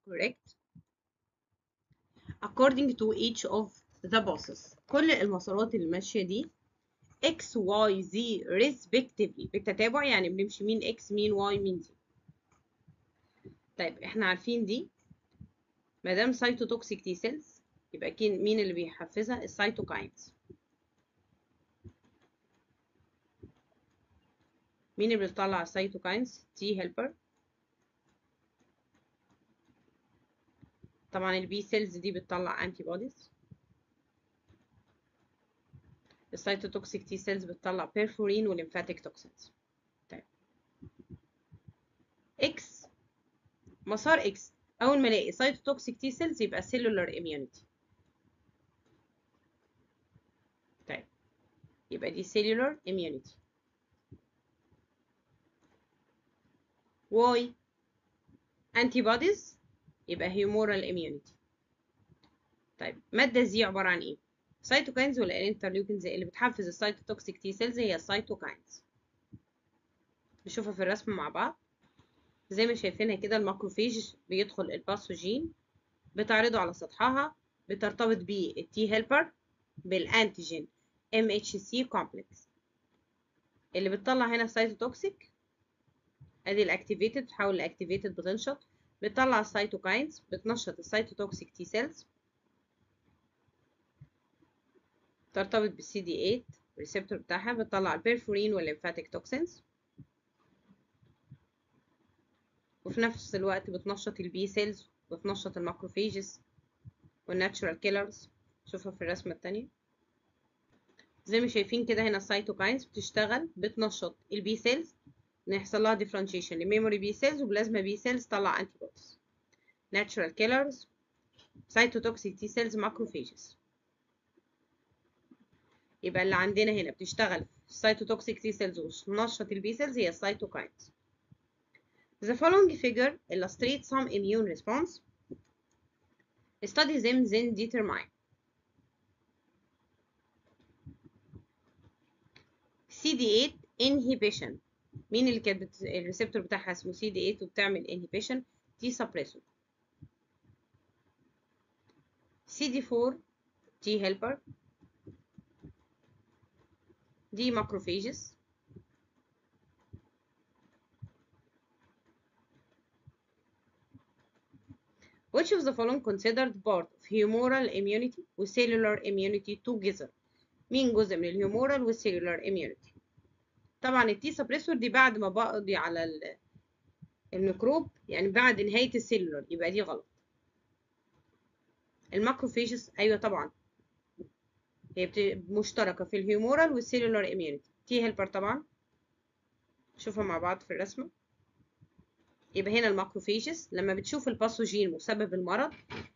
correct according to each of the bosses كل المسارات اللي ماشية دي x y z respectively بالتتابع يعني بنمشي مين x مين y مين z طيب احنا عارفين دي مادام سايتوتوكسيك تي سيلز يبقى اكيد مين اللي بيحفزها السيتوكاينز مين اللي بيطلع السيتوكاينز تي هيلبر طبعا البي سيلز دي بتطلع انتي بوديز السيتوتوكسيك تي سيلز بتطلع بيرفورين وليمفاتيك توكسينز طيب اكس مسار اكس اول ما الاقي سيتوتوكسيك تي سيلز يبقى سيلولار اميونيتي طيب يبقى دي سيلولار اميونيتي واي انتي بوديز يبقى هيومورال اميونيتي طيب ماده زي عباره عن ايه سيتوكاينز ولا الانترليوكينز اللي بتحفز السيتوتوكسيك تي سيلز هي السيتوكاينز نشوفها في الرسم مع بعض زي ما شايفينها كده الماكروفيج بيدخل الباثوجين بتعرضه على سطحها بترتبط بيه التي هيلبر بالانتيجين ام اتش سي كومبلكس اللي بتطلع هنا السيتوتوكسيك ادي الاكتيفيتد بتحول لاكتيفيتد بتنشط بتطلع السيتوكاينز بتنشط السيتوتوكسيك تي سيلز ترتبط بالسي دي 8 الريسبتور بتاعها بتطلع البيرفورين والليمفاتيك توكسينز وفي نفس الوقت بتنشط البي سيلز وتنشط الماكروفيجز والناتشورال كيلرز شوفها في الرسمة التانية زي ما شايفين كده هنا السيتوكاينز بتشتغل بتنشط البي سيلز ان يحصل لها ديفرنشيشن لميموري بي سيلز وبلازما بي سيلز تطلع انتي بوديز ناتشورال كيلرز سيتوتوكسيك تي سيلز ماكروفيجز يبقى اللي عندنا هنا بتشتغل في السيتوتوكسيك تي سيلز وتنشط البي سيلز هي السيتوكاينز The following figure illustrates some immune response. Study them then determine. CD8 inhibition مين اللي كانت بت... الريسبتور بتاعها اسمه CD8 وبتعمل inhibition T suppressor CD4 T helper دي macrophages Which of the following considered part of humoral immunity وcellular immunity together؟ مين جزء من الهيومورال والcellular immunity؟ طبعا التي سبريسور دي بعد ما بقضي على الميكروب يعني بعد نهاية السيلولر يبقى دي غلط. الماكروفيجز أيوة طبعا هي مشتركة في الهيومورال والcellular immunity. تي هيلبر طبعا نشوفها مع بعض في الرسمة. يبقى هنا الماكروفيجز لما بتشوف الباثوجين مسبب المرض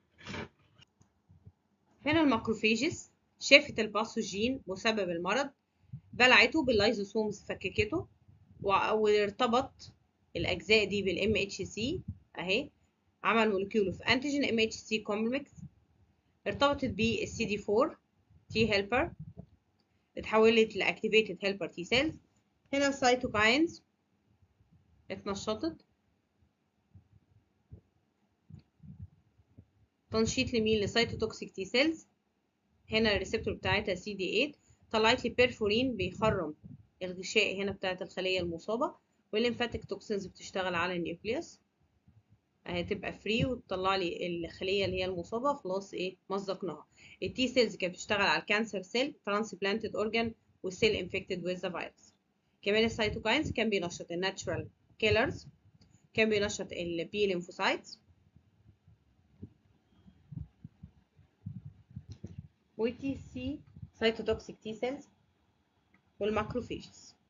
هنا الماكروفيجز شافت الباثوجين مسبب المرض بلعته باللايزوسومز فككته وارتبط الاجزاء دي بالام اتش سي اهي عمل مولكيول اوف انتيجين ام اتش سي كومبلكس ارتبطت بالسي دي 4 تي هيلبر اتحولت لاكتيفيتد هيلبر تي سيلز هنا السيتوكاينز اتنشطت تنشيط لمين لسيتوتوكسيك تي سيلز هنا الريسبتور بتاعتها سي دي 8 طلعت لي بيرفورين بيخرم الغشاء هنا بتاعت الخليه المصابه والليمفاتيك توكسينز بتشتغل على النيوكليوس هتبقى فري وتطلع لي الخليه اللي هي المصابه خلاص ايه مزقناها التي سيلز كانت بتشتغل على الكانسر سيل ترانسبلانتد اورجان والسيل انفكتد ويز ذا فيروس كمان السيتوكاينز كان بينشط الناتشورال كيلرز كان بينشط البي ليمفوسايتس وتي سي cytotoxic T cells والماكروفيجز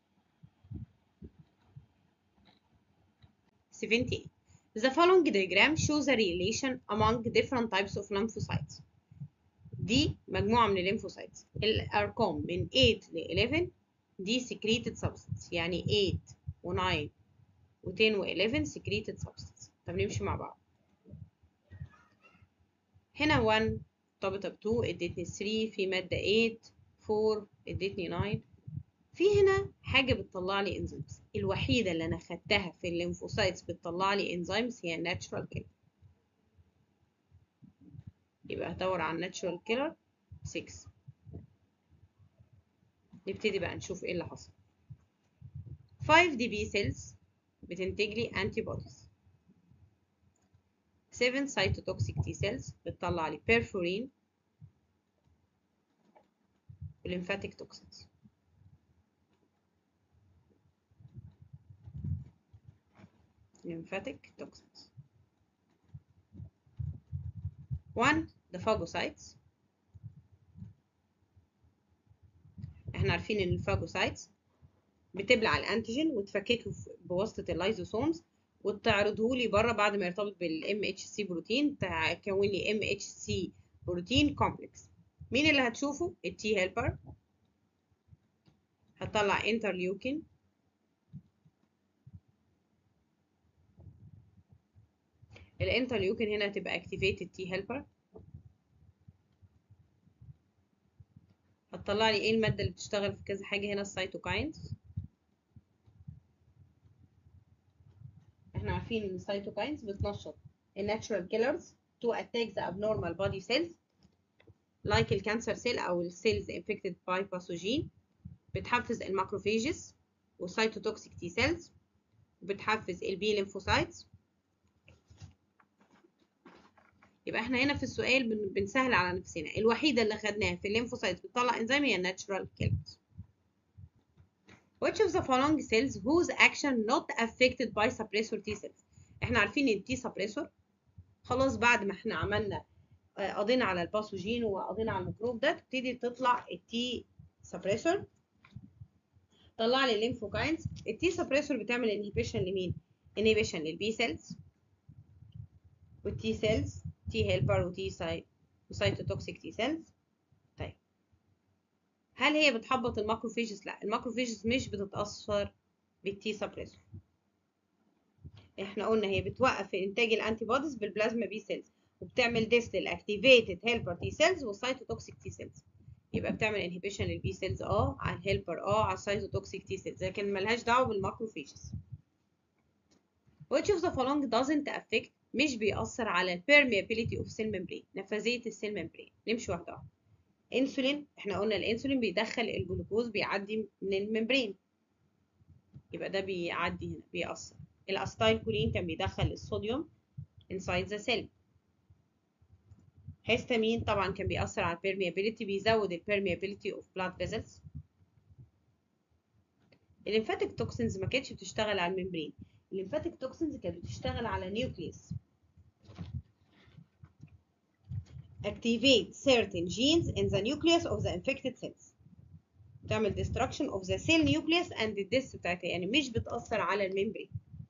78 The following diagram shows a relation among different types of lymphocytes دي مجموعة من الليمفوسايتس الأرقام من 8 ل 11 دي secreted substance يعني 8 و 9 و 10 و 11 secreted substance طب نمشي مع بعض هنا 1 مرتبطة ب 2 ادتني 3 في مادة 8 4 ادتني 9 في هنا حاجة بتطلع لي انزيمز الوحيدة اللي أنا خدتها في الليمفوسايتس بتطلع لي انزيمز هي الناتشورال كيلر يبقى هدور على natural killer 6 نبتدي بقى نشوف ايه اللي حصل 5 دي بي سيلز بتنتج لي antibodies 7 cytotoxic T cells بتطلع لي perforin lymphatic toxins lymphatic toxins 1 the phagocytes احنا عارفين ان الفاجوسايتس بتبلع الانتيجين وتفككه بواسطه اللايزوسومز وتعرضه لي بره بعد ما يرتبط بالام اتش سي بروتين تكون لي ام اتش سي بروتين كومبلكس مين اللي هتشوفه التي هيلبر هتطلع انترليوكين الانترليوكين هنا هتبقى activated T helper هتطلع لي ايه المادة اللي بتشتغل في كذا حاجة هنا السيتوكاينز احنا عارفين ان السيتوكاينز بتنشط الناتشورال كيلرز to attack the abnormal body cells like الكانسر سيل او السيلز infected by pathogen بتحفز الماكروفيجز والسيتوتوكسيك تي سيلز وبتحفز البي ليمفوسايتس يبقى احنا هنا في السؤال بن- بنسهل على نفسنا الوحيده اللي خدناها في الليمفوسايتس بتطلع انزيم هي الناتشورال كيلرز which of the following cells whose action not affected by suppressor T cells احنا عارفين ان التي سبريسور خلاص بعد ما احنا عملنا آه، قضينا على الباثوجين وقضينا على الميكروب ده تبتدي تطلع التي سبريسور طلع لي الليمفوكاينز التي سبريسور بتعمل انهبيشن لمين انهبيشن للبي سيلز والتي سيلز تي هيلبر وتي ساي وسايتوتوكسيك تي سيلز طيب هل هي بتحبط الماكروفيجز لا الماكروفيجز مش بتتاثر بالتي سبريسور احنا قلنا هي بتوقف انتاج الانتي بوديز بالبلازما بي سيلز وبتعمل ديس للاكتيفيتد هيلبر تي سيلز والسايتوتوكسيك تي سيلز يبقى بتعمل انهبيشن للبي سيلز اه على الهيلبر اه على السايتوتوكسيك تي سيلز لكن ملهاش دعوه بالماكروفيجز which of the following doesn't affect مش بيأثر على ال permeability of cell membrane نفاذية السيل membrane نمشي واحدة واحدة انسولين احنا قلنا الانسولين بيدخل الجلوكوز بيعدي من الممبرين يبقى ده بيعدي هنا بيأثر الاستايل كولين كان بيدخل الصوديوم inside the cell هيستامين طبعا كان بيأثر على permeability بيزود ال permeability of blood vessels الليمفاتيك توكسينز ما كانتش بتشتغل على الممبرين الليمفاتيك توكسينز كانت بتشتغل على نيوكليس activate certain genes in the nucleus of the infected cells تعمل destruction of the cell nucleus and the death بتاعتها يعني مش بتأثر على الممبرين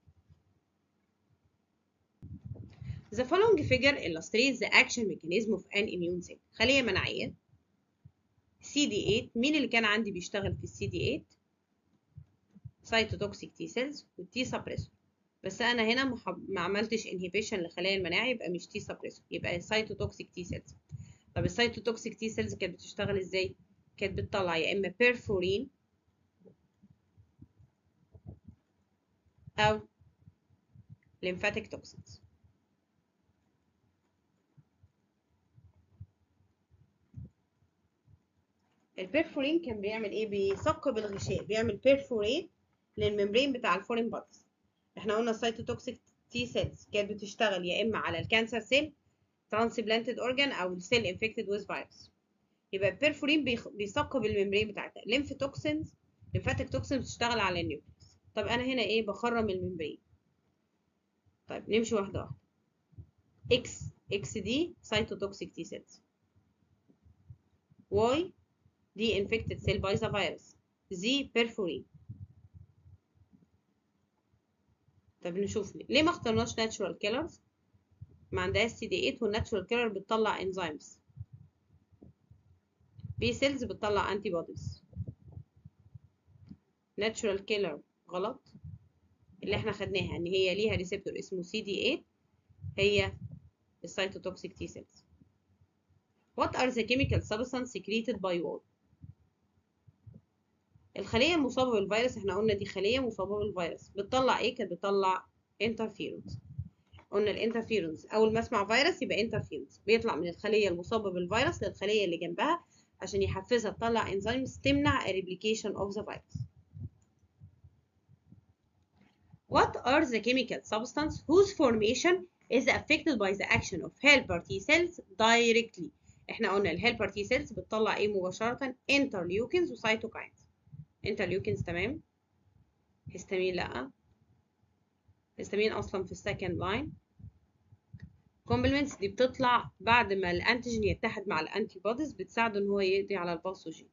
The following figure illustrates the action mechanism of an immune cell خلية مناعية CD8 مين اللي كان عندي بيشتغل في CD8 cytotoxic T cells والتي suppressor بس انا هنا ما, حب... ما عملتش inhibition لخلايا المناعه يبقى مش تي suppressor يبقى cytotoxic T cells طب السيتوتوكسيك تي سيلز كانت بتشتغل ازاي كانت بتطلع يا اما بيرفورين او lymphatic toxins البيرفورين كان بيعمل ايه بيثقب الغشاء بيعمل بيرفورين للممبرين بتاع الفورين بوديز احنا قلنا السيتوتوكسيك تي سيلز كانت بتشتغل يا اما على الكانسر سيل ترانسبلانتد اورجان او السيل انفكتد ويز فيروس يبقى البيرفورين بيخ... بيثقب الممبرين بتاعتها ليمف توكسينز ليمفاتيك توكسين بتشتغل على النيوكليس طب انا هنا ايه بخرم الممبرين طيب نمشي واحده واحده اكس اكس دي سيتوتوكسيك تي سيلز واي دي انفكتد سيل باي ذا فيروس زي بيرفورين طب نشوف ليه ما اخترناش ناتشورال كيلرز ما عندهاش سي دي 8 والناتشورال كيلر بتطلع انزيمز بي سيلز بتطلع انتي بوديز ناتشورال كيلر غلط اللي احنا خدناها ان هي ليها ريسبتور اسمه سي دي 8 هي السيتوتوكسيك تي سيلز What are the chemical substances secreted by what? الخلية المصابة بالفيروس احنا قلنا دي خلية مصابة بالفيروس بتطلع ايه؟ كانت بتطلع interferons قلنا الانترفيرونس اول ما اسمع فيروس يبقى انترفيرونس بيطلع من الخليه المصابه بالفيروس للخليه اللي جنبها عشان يحفزها تطلع انزيمز تمنع replication of the virus What are the chemical substances whose formation is affected by the action of helper T cells directly احنا قلنا الهيلبر تي سيلز بتطلع ايه مباشرة انترليوكينز وسيتوكاينز انترليوكينز تمام هيستامين لا هيستامين اصلا في السكند لاين كومبلمنتس دي بتطلع بعد ما الانتيجين يتحد مع الانتي بوديز بتساعده ان هو يقضي على الباثوجين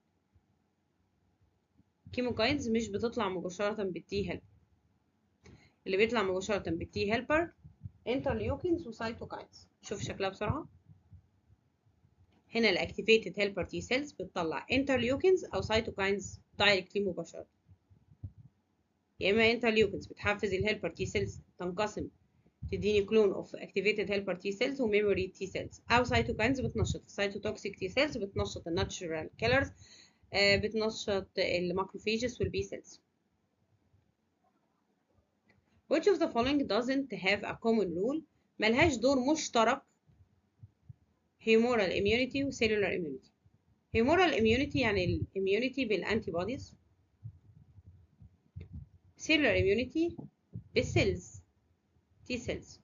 كيموكاينز مش بتطلع مباشرة بالتي هيلبر اللي بيطلع مباشرة بالتي هيلبر انترليوكينز وسيتوكاينز شوف شكلها بسرعة هنا الاكتيفيتد هيلبر تي سيلز بتطلع انترليوكينز او سيتوكاينز دايركتلي مباشرة يا اما انترليوكينز بتحفز الهيلبر تي سيلز تنقسم تديني كلون اوف اكتيفيتد هيلبر تي سيلز وميموري تي سيلز او سيتوكاينز بتنشط السيتوتوكسيك تي سيلز بتنشط الناتشورال كيلرز بتنشط الماكروفيجز والبي سيلز which of the following doesn't have a common rule ملهاش دور مشترك humoral immunity و cellular immunity humoral immunity يعني ال immunity بالانتي بوديز cellular immunity بالسيلز T cells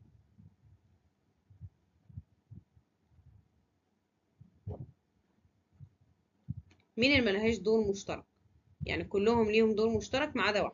مين اللي ملهاش دور مشترك يعني كلهم ليهم دور مشترك ما عدا واحد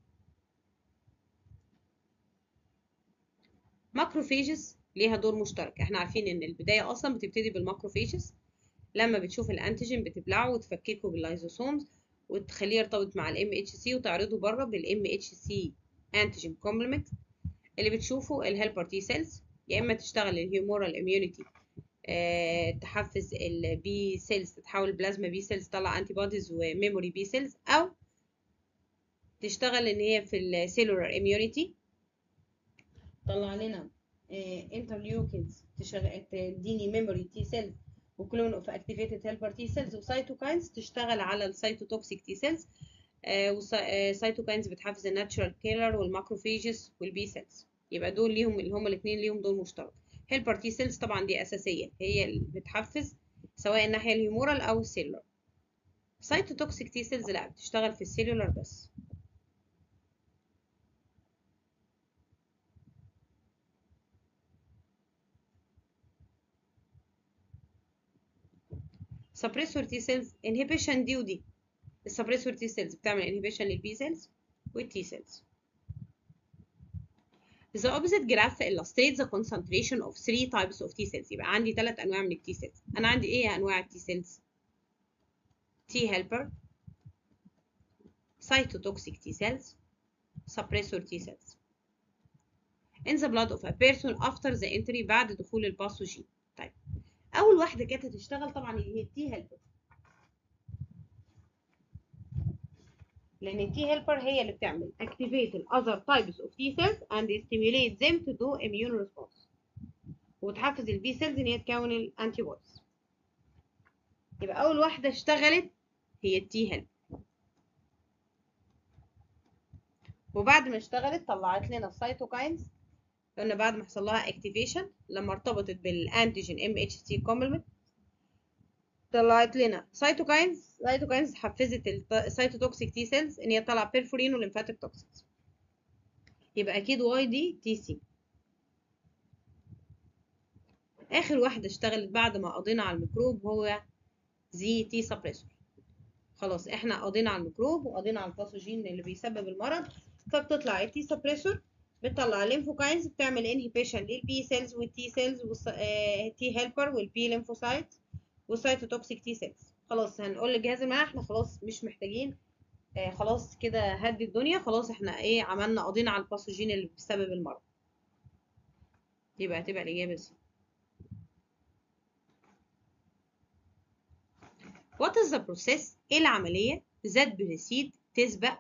ماكروفيجز ليها دور مشترك احنا عارفين ان البدايه اصلا بتبتدي بالماكروفيجز لما بتشوف الانتيجين بتبلعه وتفككه باللايزوسومز وتخليه يرتبط مع الام اتش سي وتعرضه بره بالام اتش سي انتيجين كومبلمنت اللي بتشوفه الهيلبر تي سيلز يا اما تشتغل الهيومورال اميونيتي أه تحفز البي سيلز تتحول بلازما بي سيلز تطلع انتي بوديز وميموري بي سيلز او تشتغل ان هي في السيلولار اميونيتي طلع لنا انترليوكينز تديني ميموري تي سيلز وكلون اوف اكتيفيتد هيلبر تي سيلز وسايتوكاينز تشتغل على السيتوتوكسيك تي سيلز وسايتوكاينز بتحفز الناتشورال كيلر والماكروفيجز والبي سيلز يبقى دول ليهم اللي هما الاثنين ليهم دور مشترك هيلبر تي سيلز طبعا دي اساسيه هي اللي بتحفز سواء الناحيه الهيمورال او السيلولار سايتوتوكسيك تي سيلز لا بتشتغل في السيلولار بس سبريسور تي سيلز انهبيشن دي ودي السبريسور تي سيلز بتعمل انهبيشن للبي سيلز والتي سيلز The opposite graph illustrates the concentration of three types of T cells يبقى عندي ثلاث انواع من التي سيلز انا عندي ايه انواع التي سيلز T helper cytotoxic T cells suppressor T cells in the blood of a person after the entry بعد دخول الباثوجين طيب اول واحده كانت هتشتغل طبعا هي التي هيلبر لان التي هيلبر هي اللي بتعمل activate the other types of T cells and stimulate them to do immune response وتحفز البي سيلز ان هي تكون الانتي بوديز يبقى اول واحده اشتغلت هي التي هيلبر وبعد ما اشتغلت طلعت لنا السيتوكاينز قلنا بعد ما حصل لها اكتيفيشن لما ارتبطت بالانتيجين ام اتش سي كومبلمنت طلعت لنا سيتوكاينز سيتوكاينز حفزت السيتوتوكسيك تي سيلز ان هي تطلع بيرفورين وليمفاتيك توكسينز يبقى اكيد واي دي تي سي اخر واحده اشتغلت بعد ما قضينا على الميكروب هو زي تي سبريسور خلاص احنا قضينا على الميكروب وقضينا على الباثوجين اللي بيسبب المرض فبتطلع التي سبريسور بتطلع الليمفوكاينز بتعمل انهبيشن للبي سيلز والتي سيلز والتي هيلبر والبي ليمفوسايت والسيتوتوكسيك تي سيلز خلاص هنقول لجهاز المناعه احنا خلاص مش محتاجين آه خلاص كده هدي الدنيا خلاص احنا ايه عملنا قضينا على الباثوجين اللي بسبب المرض يبقى هتبقى الاجابه سي What is the process ايه العمليه ذات بريسيد تسبق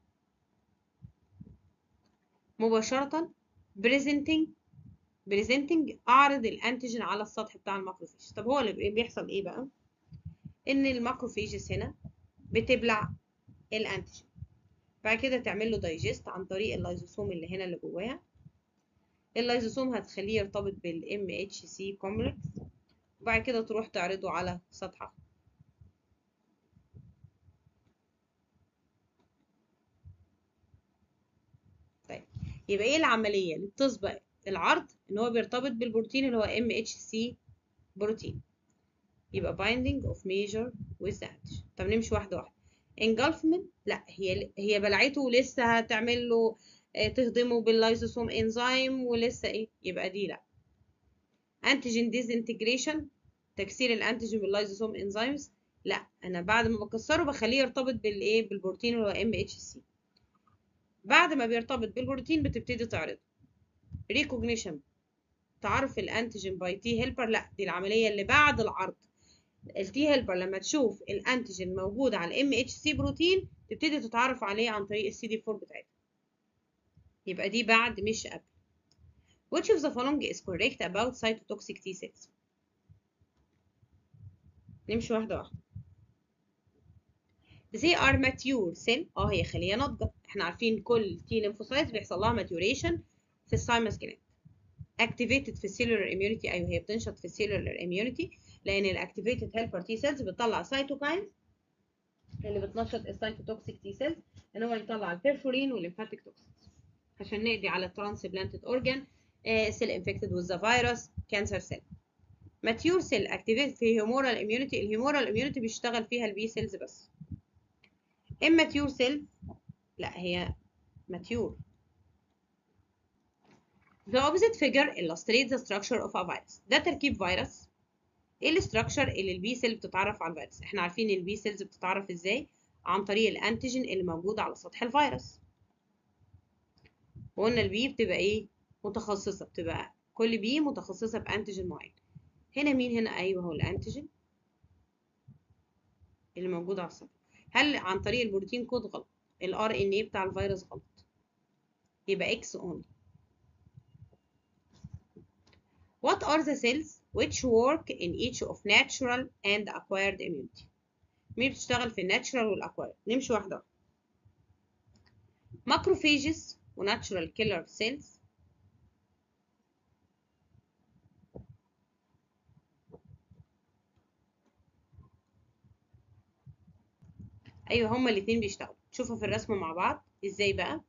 مباشرة presenting presenting أعرض الأنتيجين على السطح بتاع الماكروفيج طب هو اللي بيحصل إيه بقى؟ إن الماكروفيجز هنا بتبلع الأنتيجين بعد كده تعمل له دايجست عن طريق اللايزوسوم اللي هنا اللي جواها اللايزوسوم هتخليه يرتبط بالام اتش سي كومبلكس وبعد كده تروح تعرضه على سطحها طيب يبقى ايه العمليه اللي بتسبق العرض ان هو بيرتبط بالبروتين اللي هو ام اتش سي بروتين يبقى binding of major with the antigen طب نمشي واحده واحده engulfment لا هي هي بلعته ولسه هتعمل له تهضمه باللايزوسوم انزيم ولسه ايه يبقى دي لا انتيجين ديزنتجريشن تكسير الانتيجين باللايزوسوم انزيمز لا انا بعد ما بكسره بخليه يرتبط بالايه بالبروتين اللي هو ام اتش سي بعد ما بيرتبط بالبروتين بتبتدي تعرضه ريكوجنيشن تعرف الانتيجين باي تي هيلبر لا دي العمليه اللي بعد العرض التي هيلبر لما تشوف الانتيجين موجود على الام اتش سي بروتين تبتدي تتعرف عليه عن طريق السي دي 4 بتاعتها يبقى دي بعد مش قبل which of the following is correct about cytotoxic T cells نمشي واحدة واحدة they are mature cell اه هي خلية ناضجة احنا عارفين كل T lymphocytes بيحصل لها maturation في الثايموس جلاند activated في cellular immunity ايوه هي بتنشط في cellular immunity لان الاكتيفيتد هيلبر تي سيلز بتطلع سايتوكاينز اللي بتنشط السايتوتوكسيك تي سيلز ان هو يطلع البيرفورين والليمفاتيك توكسينز عشان نقضي على الترانسبلانتد اورجان سيل انفكتد وذ ذا فيروس كانسر سيل ماتيور سيل اكتيفيتد في هيومورال اميونيتي الهيومورال اميونيتي بيشتغل فيها البي سيلز بس immature سيل لا هي ماتيور The opposite figure illustrates the structure of a virus. ده تركيب فيروس. ايه الاستراكشر اللي البي سيل بتتعرف على الفيروس؟ احنا عارفين البي سيلز بتتعرف ازاي؟ عن طريق الانتيجين اللي موجود على سطح الفيروس. وقلنا البي بتبقى ايه؟ متخصصة بتبقى كل بي متخصصة بانتيجين معين. هنا مين هنا؟ ايوه هو الانتيجين اللي موجود على السطح. هل عن طريق البروتين كود غلط؟ الار ان اي بتاع الفيروس غلط. يبقى اكس اونلي. What are the cells which work in each of natural and acquired immunity? مين بتشتغل في الناتشرال والاكوايرد؟ نمشي واحدة macrophages وناتشرال كيلر سيلز ايوه هما الاتنين بيشتغلوا شوفوا في الرسمة مع بعض ازاي بقى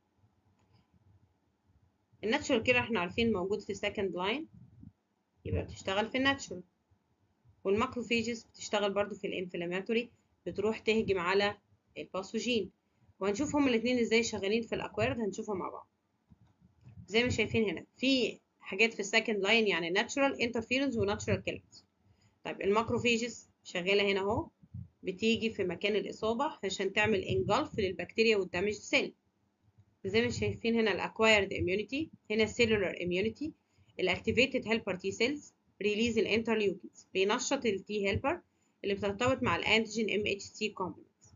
الناتشرال كيلر احنا عارفين موجود في second line يبقى بتشتغل في الناتشورال والماكروفيجز بتشتغل برضو في الانفلاماتوري بتروح تهجم على الباثوجين وهنشوف هما الاثنين ازاي شغالين في الاكوارد هنشوفها مع بعض زي ما شايفين هنا في حاجات في السكند لاين يعني ناتشورال انترفيرنس وناتشورال كيلرز طيب الماكروفيجز شغاله هنا اهو بتيجي في مكان الاصابه عشان تعمل انجلف للبكتيريا والدامج سيل زي ما شايفين هنا الاكوايرد اميونيتي هنا السيلولار اميونيتي الاكتيفيتد هيلبر تي سيلز ريليز الانترليوكينز بينشط التي هيلبر اللي بترتبط مع الانتيجين ام اتش سي كومبلكس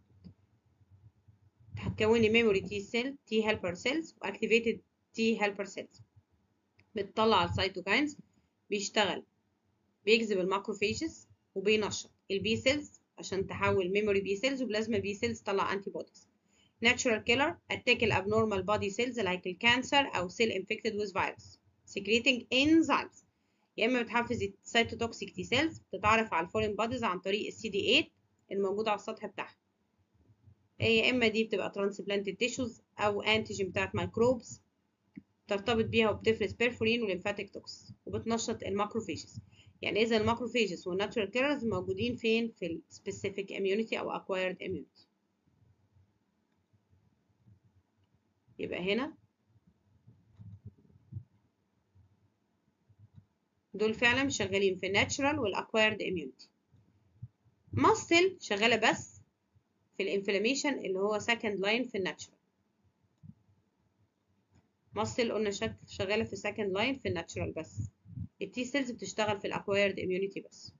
هتكوني ميموري تي سيل تي هيلبر سيلز واكتيفيتد تي هيلبر سيلز بتطلع السيتوكاينز بيشتغل بيجذب الماكروفيجز وبينشط البي سيلز عشان تحول ميموري بي سيلز وبلازما بي سيلز تطلع انتي بوديز natural killer attack الابنورمال body cells like الكانسر او cell infected with virus secreting enzymes يا اما بتحفز السيتوتوكسيك تي سيلز بتتعرف على الفورين بوديز عن طريق السي دي 8 الموجود على السطح بتاعها يا اما دي بتبقى ترانسبلانتد تيشوز او انتيجين بتاعت ميكروبز ترتبط بيها وبتفرز بيرفورين وليمفاتيك توكس وبتنشط الماكروفيجز يعني اذا الماكروفيجز والناتشورال كيلرز موجودين فين في السبيسيفيك اميونيتي او اكوايرد اميونيتي يبقى هنا دول فعلا شغالين في الناتشرال والاكوايرد اميونيتي ماستل شغاله بس في الانفلاميشن اللي هو سكند لاين في الناتشرال ماستل قلنا شغاله في سكند لاين في الناتشرال بس التي سيلز بتشتغل في الاكوايرد اميونيتي بس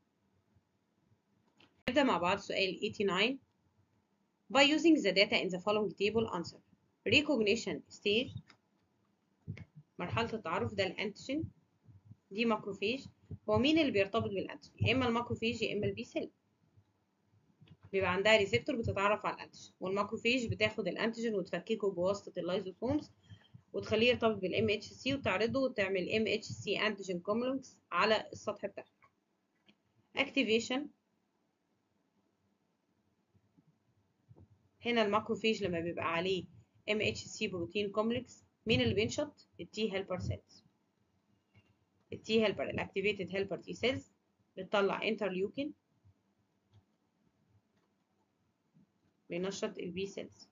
نبدا مع بعض سؤال 89 by using the data in the following table answer recognition stage مرحلة التعرف ده الانتيجين دي ماكروفيج هو مين اللي بيرتبط بالانتيجين يا اما الماكروفيج يا اما البي سيل بيبقى عندها ريسبتور بتتعرف على الانتيجين والماكروفيج بتاخد الانتيجين وتفككه بواسطة اللايزوسومز وتخليه يرتبط بالام اتش سي وتعرضه وتعمل ام اتش سي انتيجين كومبلكس على السطح بتاعها اكتيفيشن هنا الماكروفيج لما بيبقى عليه ام اتش سي بروتين كومبلكس مين اللي بينشط التي هيلبر سيلز التي هيلبر الاكتيفيتد هيلبر تي سيلز بتطلع انترليوكين بينشط البي سيلز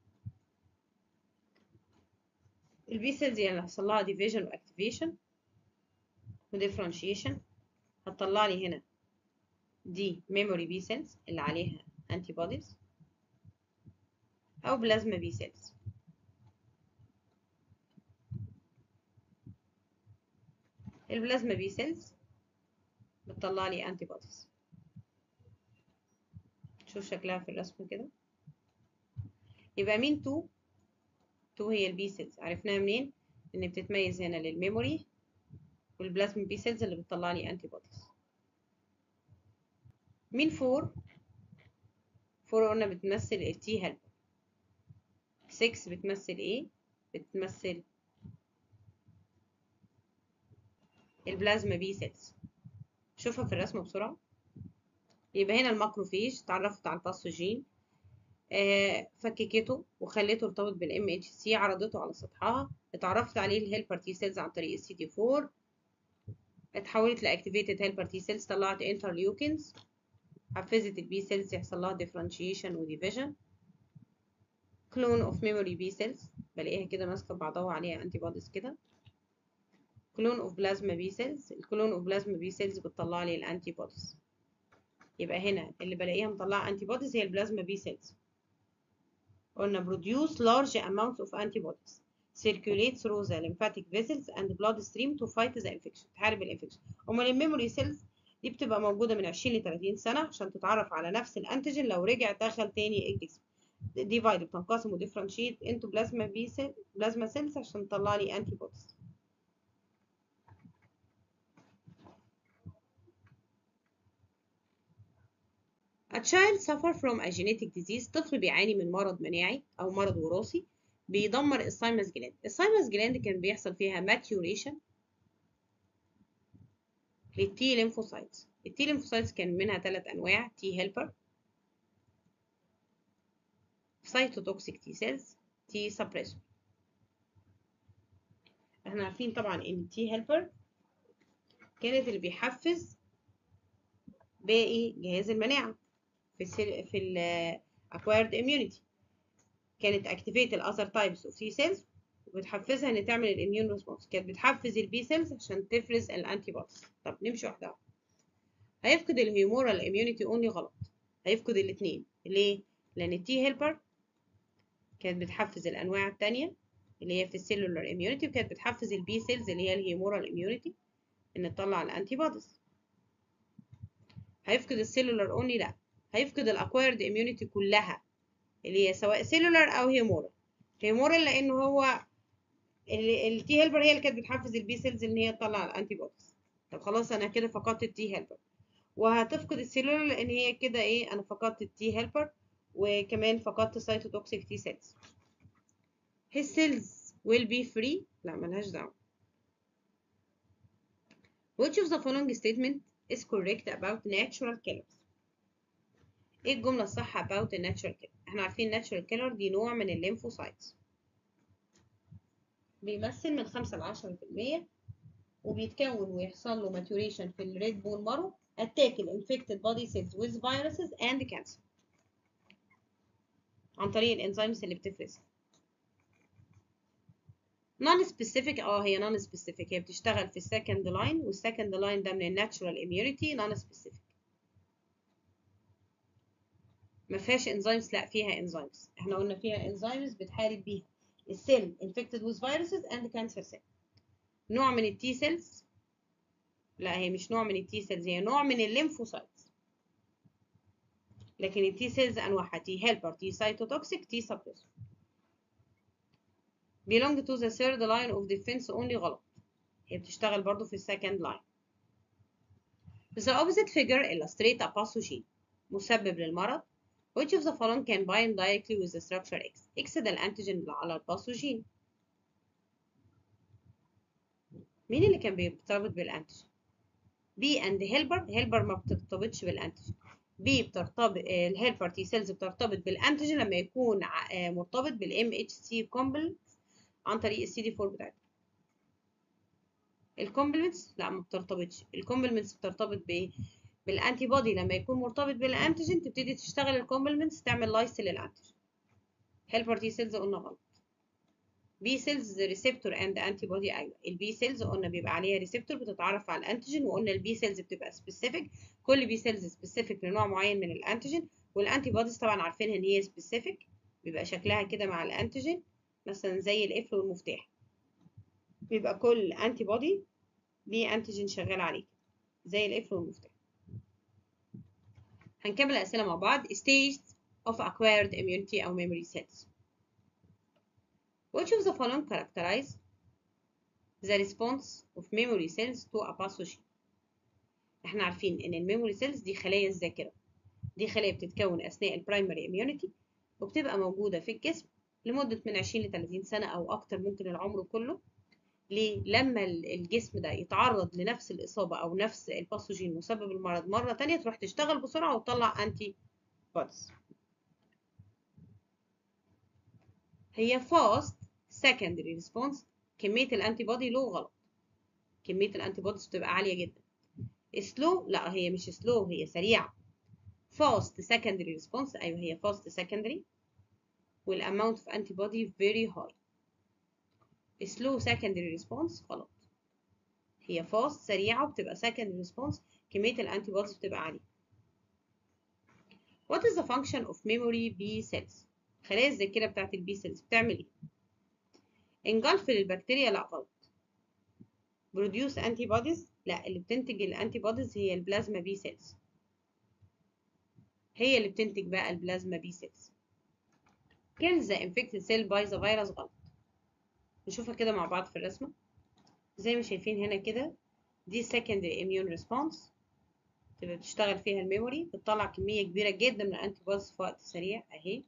البي سيلز يعني هيحصل لها ديفيجن واكتيفيشن وديفرنشيشن هتطلع لي هنا دي ميموري بي سيلز اللي عليها انتي بوديز او بلازما بي سيلز البلازما بي سيلز بتطلع لي انتي بوديز شوف شكلها في الرسم كده يبقى مين تو تو هي البي سيلز عرفناها منين ان بتتميز هنا للميموري والبلازما بي سيلز اللي بتطلع لي انتي بوديز مين فور فور قلنا بتمثل التي هيلبر 6 بتمثل ايه بتمثل البلازما بي سيلز شوفها في الرسمه بسرعه يبقى هنا الماكروفيج اتعرفت على الباثوجين آه فككته وخليته ارتبط بالام اتش سي عرضته على سطحها اتعرفت عليه الهيلبر تي سيلز عن طريق السي دي 4 اتحولت لاكتيفيتد هيلبر تي سيلز طلعت انترليوكينز حفزت البي سيلز يحصل لها ديفرنشيشن وديفيجن كلون اوف ميموري بي سيلز بلاقيها كده ماسكه بعضها وعليها انتي بوديز كده كلون اوف بلازما بي سيلز الكلون اوف بلازما بي سيلز بتطلع لي الانتي بوديز يبقى هنا اللي بلاقيها مطلعه انتي بوديز هي البلازما بي سيلز قلنا produce large amounts of antibodies circulate through the lymphatic vessels and blood stream to fight the infection تحارب الانفكشن امال الميموري سيلز دي بتبقى موجوده من 20 ل 30 سنه عشان تتعرف على نفس الانتيجين لو رجع دخل تاني الجسم ديفايد بتنقسم وديفرنشيت انتو بلازما بي سيل بلازما سيلز عشان تطلع لي انتي بوديز A child suffer from a genetic disease طفل بيعاني من مرض مناعي أو مرض وراثي بيدمر السايمس جلاند السايمس جلاند كان بيحصل فيها maturation للتي ليمفوسايتس التي ليمفوسايتس كان منها ثلاث أنواع تي هيلبر سايتوتوكسيك تي سيلز تي سبريسور احنا عارفين طبعا ان التي هيلبر كانت اللي بيحفز باقي جهاز المناعة في ال في ال acquired immunity كانت activate ال other types of T cells وبتحفزها ان تعمل الاميون ريسبونس كانت بتحفز البي سيلز عشان تفرز الانتي بوديز طب نمشي واحده واحده هيفقد الهيومورال اميونيتي اونلي غلط هيفقد الاثنين ليه لان التي هيلبر كانت بتحفز الانواع الثانيه اللي هي في السيلولار اميونيتي وكانت بتحفز البي سيلز اللي هي الهيومورال اميونيتي ان تطلع الانتي بوديز هيفقد السيلولار اونلي لا هيفقد الاكوايرد اميونيتي كلها اللي هي سواء سيلولار او هيمورال هيمورال لانه هو التي هيلبر هي اللي كانت بتحفز البي سيلز ان هي تطلع الانتي بوديز طب خلاص انا كده فقدت التي هيلبر وهتفقد السيلولار لان هي كده ايه انا فقدت التي هيلبر وكمان فقدت سايتوتوكسيك تي سيلز his cells will be free لا ملهاش دعوه which of the following statement is correct about natural killers ايه الجملة الصح about the natural killer احنا عارفين natural killer دي نوع من الليمفوسايتس بيمثل من خمسة لعشرة في المية وبيتكون ويحصل له maturation في الريد بون مارو attack infected body cells with viruses and cancer عن طريق الانزيمز اللي بتفرزها non specific اه هي non specific هي بتشتغل في السكند لاين والسكند لاين ده من الناتشورال immunity non specific ما فيهاش انزيمز لا فيها انزيمز احنا قلنا فيها انزيمز بتحارب بيها السيل infected with viruses and cancer cell نوع من التي سيلز لا هي مش نوع من التي سيلز هي نوع من الليمفوسايتس لكن التي سيلز انواعها تي هيلبر تي سايتوتوكسيك تي سبريسور belong to the third line of defense only غلط هي بتشتغل برضو في السكند line the opposite figure illustrate a pathogen مسبب للمرض which of the following can bind directly with the structure X X ده الانتيجين اللي على الباثوجين مين اللي كان بيرتبط بالانتيجين بي اند هيلبر هيلبر ما بترتبطش بالانتيجين بي بترتبط الهيلبر تي سيلز بترتبط بالانتيجين لما يكون مرتبط بالام اتش سي كومبلكس عن طريق السي دي 4 بتاعتها الكومبلمنتس لا ما بترتبطش الكومبلمنتس بترتبط بايه بالانتي بودي لما يكون مرتبط بالانتيجين تبتدي تشتغل الكومبلمنتس تعمل لايس للانتيجين هيلبر تي سيلز قلنا غلط بي سيلز ريسبتور اند انتي بودي ايوه البي سيلز قلنا بيبقى عليها ريسبتور بتتعرف على الانتيجين وقلنا البي سيلز بتبقى سبيسيفيك كل بي سيلز سبيسيفيك لنوع معين من الانتيجين والانتي بوديز طبعا عارفين ان هي سبيسيفيك بيبقى شكلها كده مع الانتيجين مثلا زي القفل والمفتاح بيبقى كل انتي بودي ليه انتيجين شغال عليه زي القفل والمفتاح هنكمل الاسئله مع بعض stages of acquired immunity او memory cells which of the following characterize the response of memory cells to a pathogen احنا عارفين ان الميموري سيلز دي خلايا الذاكره دي خلايا بتتكون اثناء البرايمري اميونيتي وبتبقى موجوده في الجسم لمده من 20 ل 30 سنه او اكتر ممكن العمر كله ليه لما الجسم ده يتعرض لنفس الاصابه او نفس الباثوجين مسبب المرض مره تانية تروح تشتغل بسرعه وتطلع انتي بوديز هي fast secondary response كميه الانتي بودي له غلط كميه الانتي بوديز بتبقى عاليه جدا slow لا هي مش slow هي سريعه fast secondary response ايوه هي fast secondary والامount of antibody very high slow secondary response غلط هي fast سريعة وبتبقى secondary response كمية الانتي بوديز بتبقى عالية What is the function of memory B cells خلايا الذاكرة بتاعت البي سيلز بتعمل ايه انجلف للبكتيريا لا غلط produce antibodies لا اللي بتنتج الانتي بوديز هي البلازما بي سيلز هي اللي بتنتج بقى البلازما بي سيلز kills the infected cell by the virus غلط نشوفها كده مع بعض في الرسمة زي ما شايفين هنا كده دي secondary immune response تبقى بتشتغل فيها الميموري بتطلع كمية كبيرة جدا من الانتي بوديز في وقت سريع اهي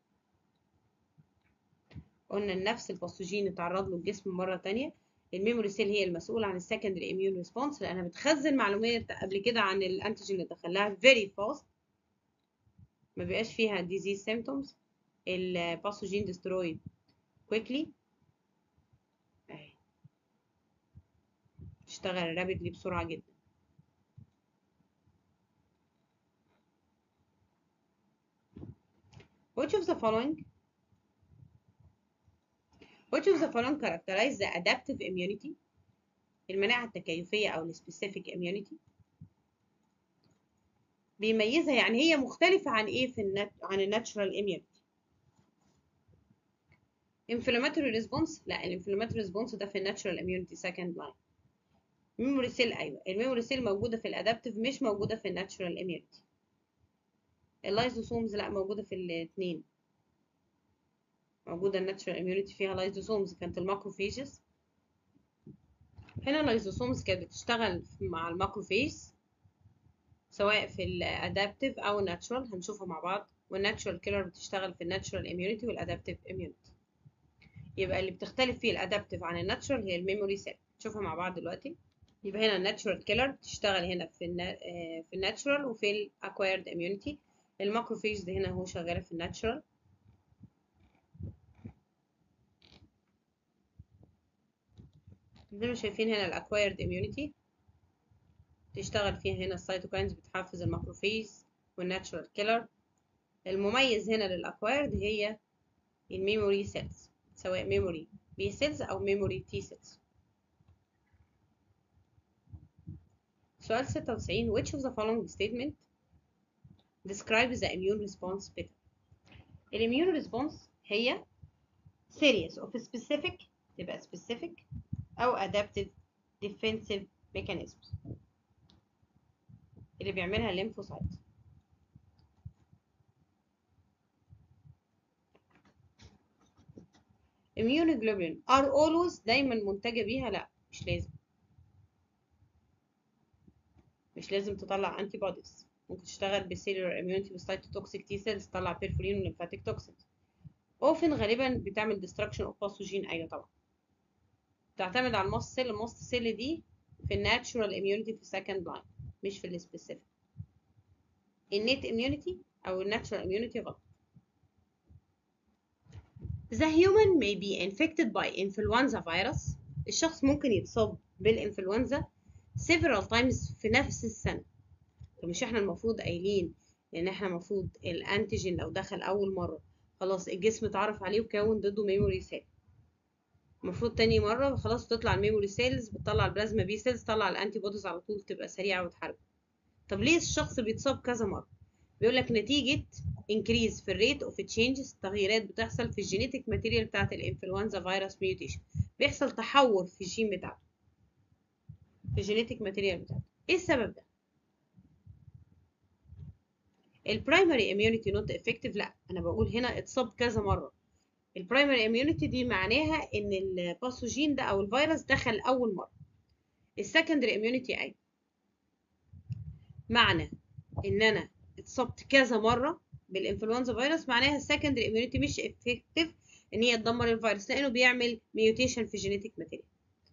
قلنا ان نفس الباثوجين اتعرض له الجسم مرة تانية الميموري سيل هي المسؤولة عن السكندري اميون ريسبونس لانها بتخزن معلومات قبل كده عن الانتيجين اللي دخلها very fast ما بيبقاش فيها disease symptoms الباثوجين destroyed quickly اهي تشتغل رابيدلي بسرعة جدا which of the following which of the following characterize the adaptive immunity المناعة التكيفية أو ال specific immunity بيميزها يعني هي مختلفة عن إيه في النت... عن الناتشرال immunity inflammatory response لا الانفلاماتوري ريسبونس ده في الناتشرال immunity second line memory cell أيوة الميموري سيل موجودة في الادابتيف مش موجودة في الناتشرال immunity اللايزوسومز لا موجودة في الاثنين موجودة الناتشرال immunity فيها لايزوسومز كانت الماكروفيجز هنا اللايزوسومز كانت بتشتغل مع الماكروفيجز سواء في الادابتيف او الناتشرال هنشوفها مع بعض والناتشرال كيلر بتشتغل في الناتشرال immunity والادابتيف immunity يبقى اللي بتختلف فيه الادابتيف عن الناتشرال هي الميموري سيل نشوفها مع بعض دلوقتي يبقى هنا الناتشرال كيلر بتشتغل هنا في النا... في الناتشرال وفي الاكوايرد immunity الماكروفيج ده هنا هو شغاله في الناتشرال زي ما شايفين هنا الاكوايرد immunity تشتغل فيها هنا السيتوكاينز بتحفز الماكروفيج والناتشرال كيلر المميز هنا للاكوايرد هي الميموري سيلز سواء ميموري بي سيلز او ميموري تي سيلز سؤال 96 which of the following statement describes the immune response better الاميون ريسبونس هي series of specific تبقى specific أو adaptive defensive mechanisms اللي بيعملها الليمفوسايت immunoglobulin are always دايما منتجة بيها لا مش لازم مش لازم تطلع انتي بوديز ممكن تشتغل بالسيلولار اميونيتي بالسايتوتوكسيك تي سيلز تطلع بيرفورين وليمفاتيك توكسينز اوفن غالبا بتعمل ديستراكشن اوف باثوجين ايوه طبعا تعتمد على الماست سيل الماست سيل دي في الناتشورال اميونيتي في السكند لاين مش في السبيسيفيك النت اميونيتي او الناتشورال اميونيتي غلط The human may be infected by influenza virus الشخص ممكن يتصاب بالانفلونزا several times في نفس السنة طب مش احنا المفروض قايلين ان احنا المفروض الانتيجين لو دخل اول مرة خلاص الجسم اتعرف عليه وكون ضده ميموري سيل المفروض تاني مرة خلاص بتطلع الميموري سيلز بتطلع البلازما بي سيلز تطلع الانتي بوديز على طول تبقى سريعة وتحارب طب ليه الشخص بيتصاب كذا مرة بيقول لك نتيجة increase في الريت اوف تشينجز تغييرات بتحصل في الجينيتك ماتيريال بتاعت الانفلونزا فيروس ميوتيشن بيحصل تحور في الجين بتاعته في الجينيتك ماتيريال بتاعته ايه السبب ده البرايمري اميونيتي نوت افكتيف لا انا بقول هنا اتصاب كذا مره البرايمري اميونيتي دي معناها ان الباثوجين ده او الفيروس دخل اول مره السكندري اميونيتي اي معنى ان انا اتصبت كذا مره بالانفلونزا فيروس معناها السكندري اميونيتي مش افكتيف ان هي تدمر الفيروس لانه بيعمل ميوتيشن في جينيتك ماتيريال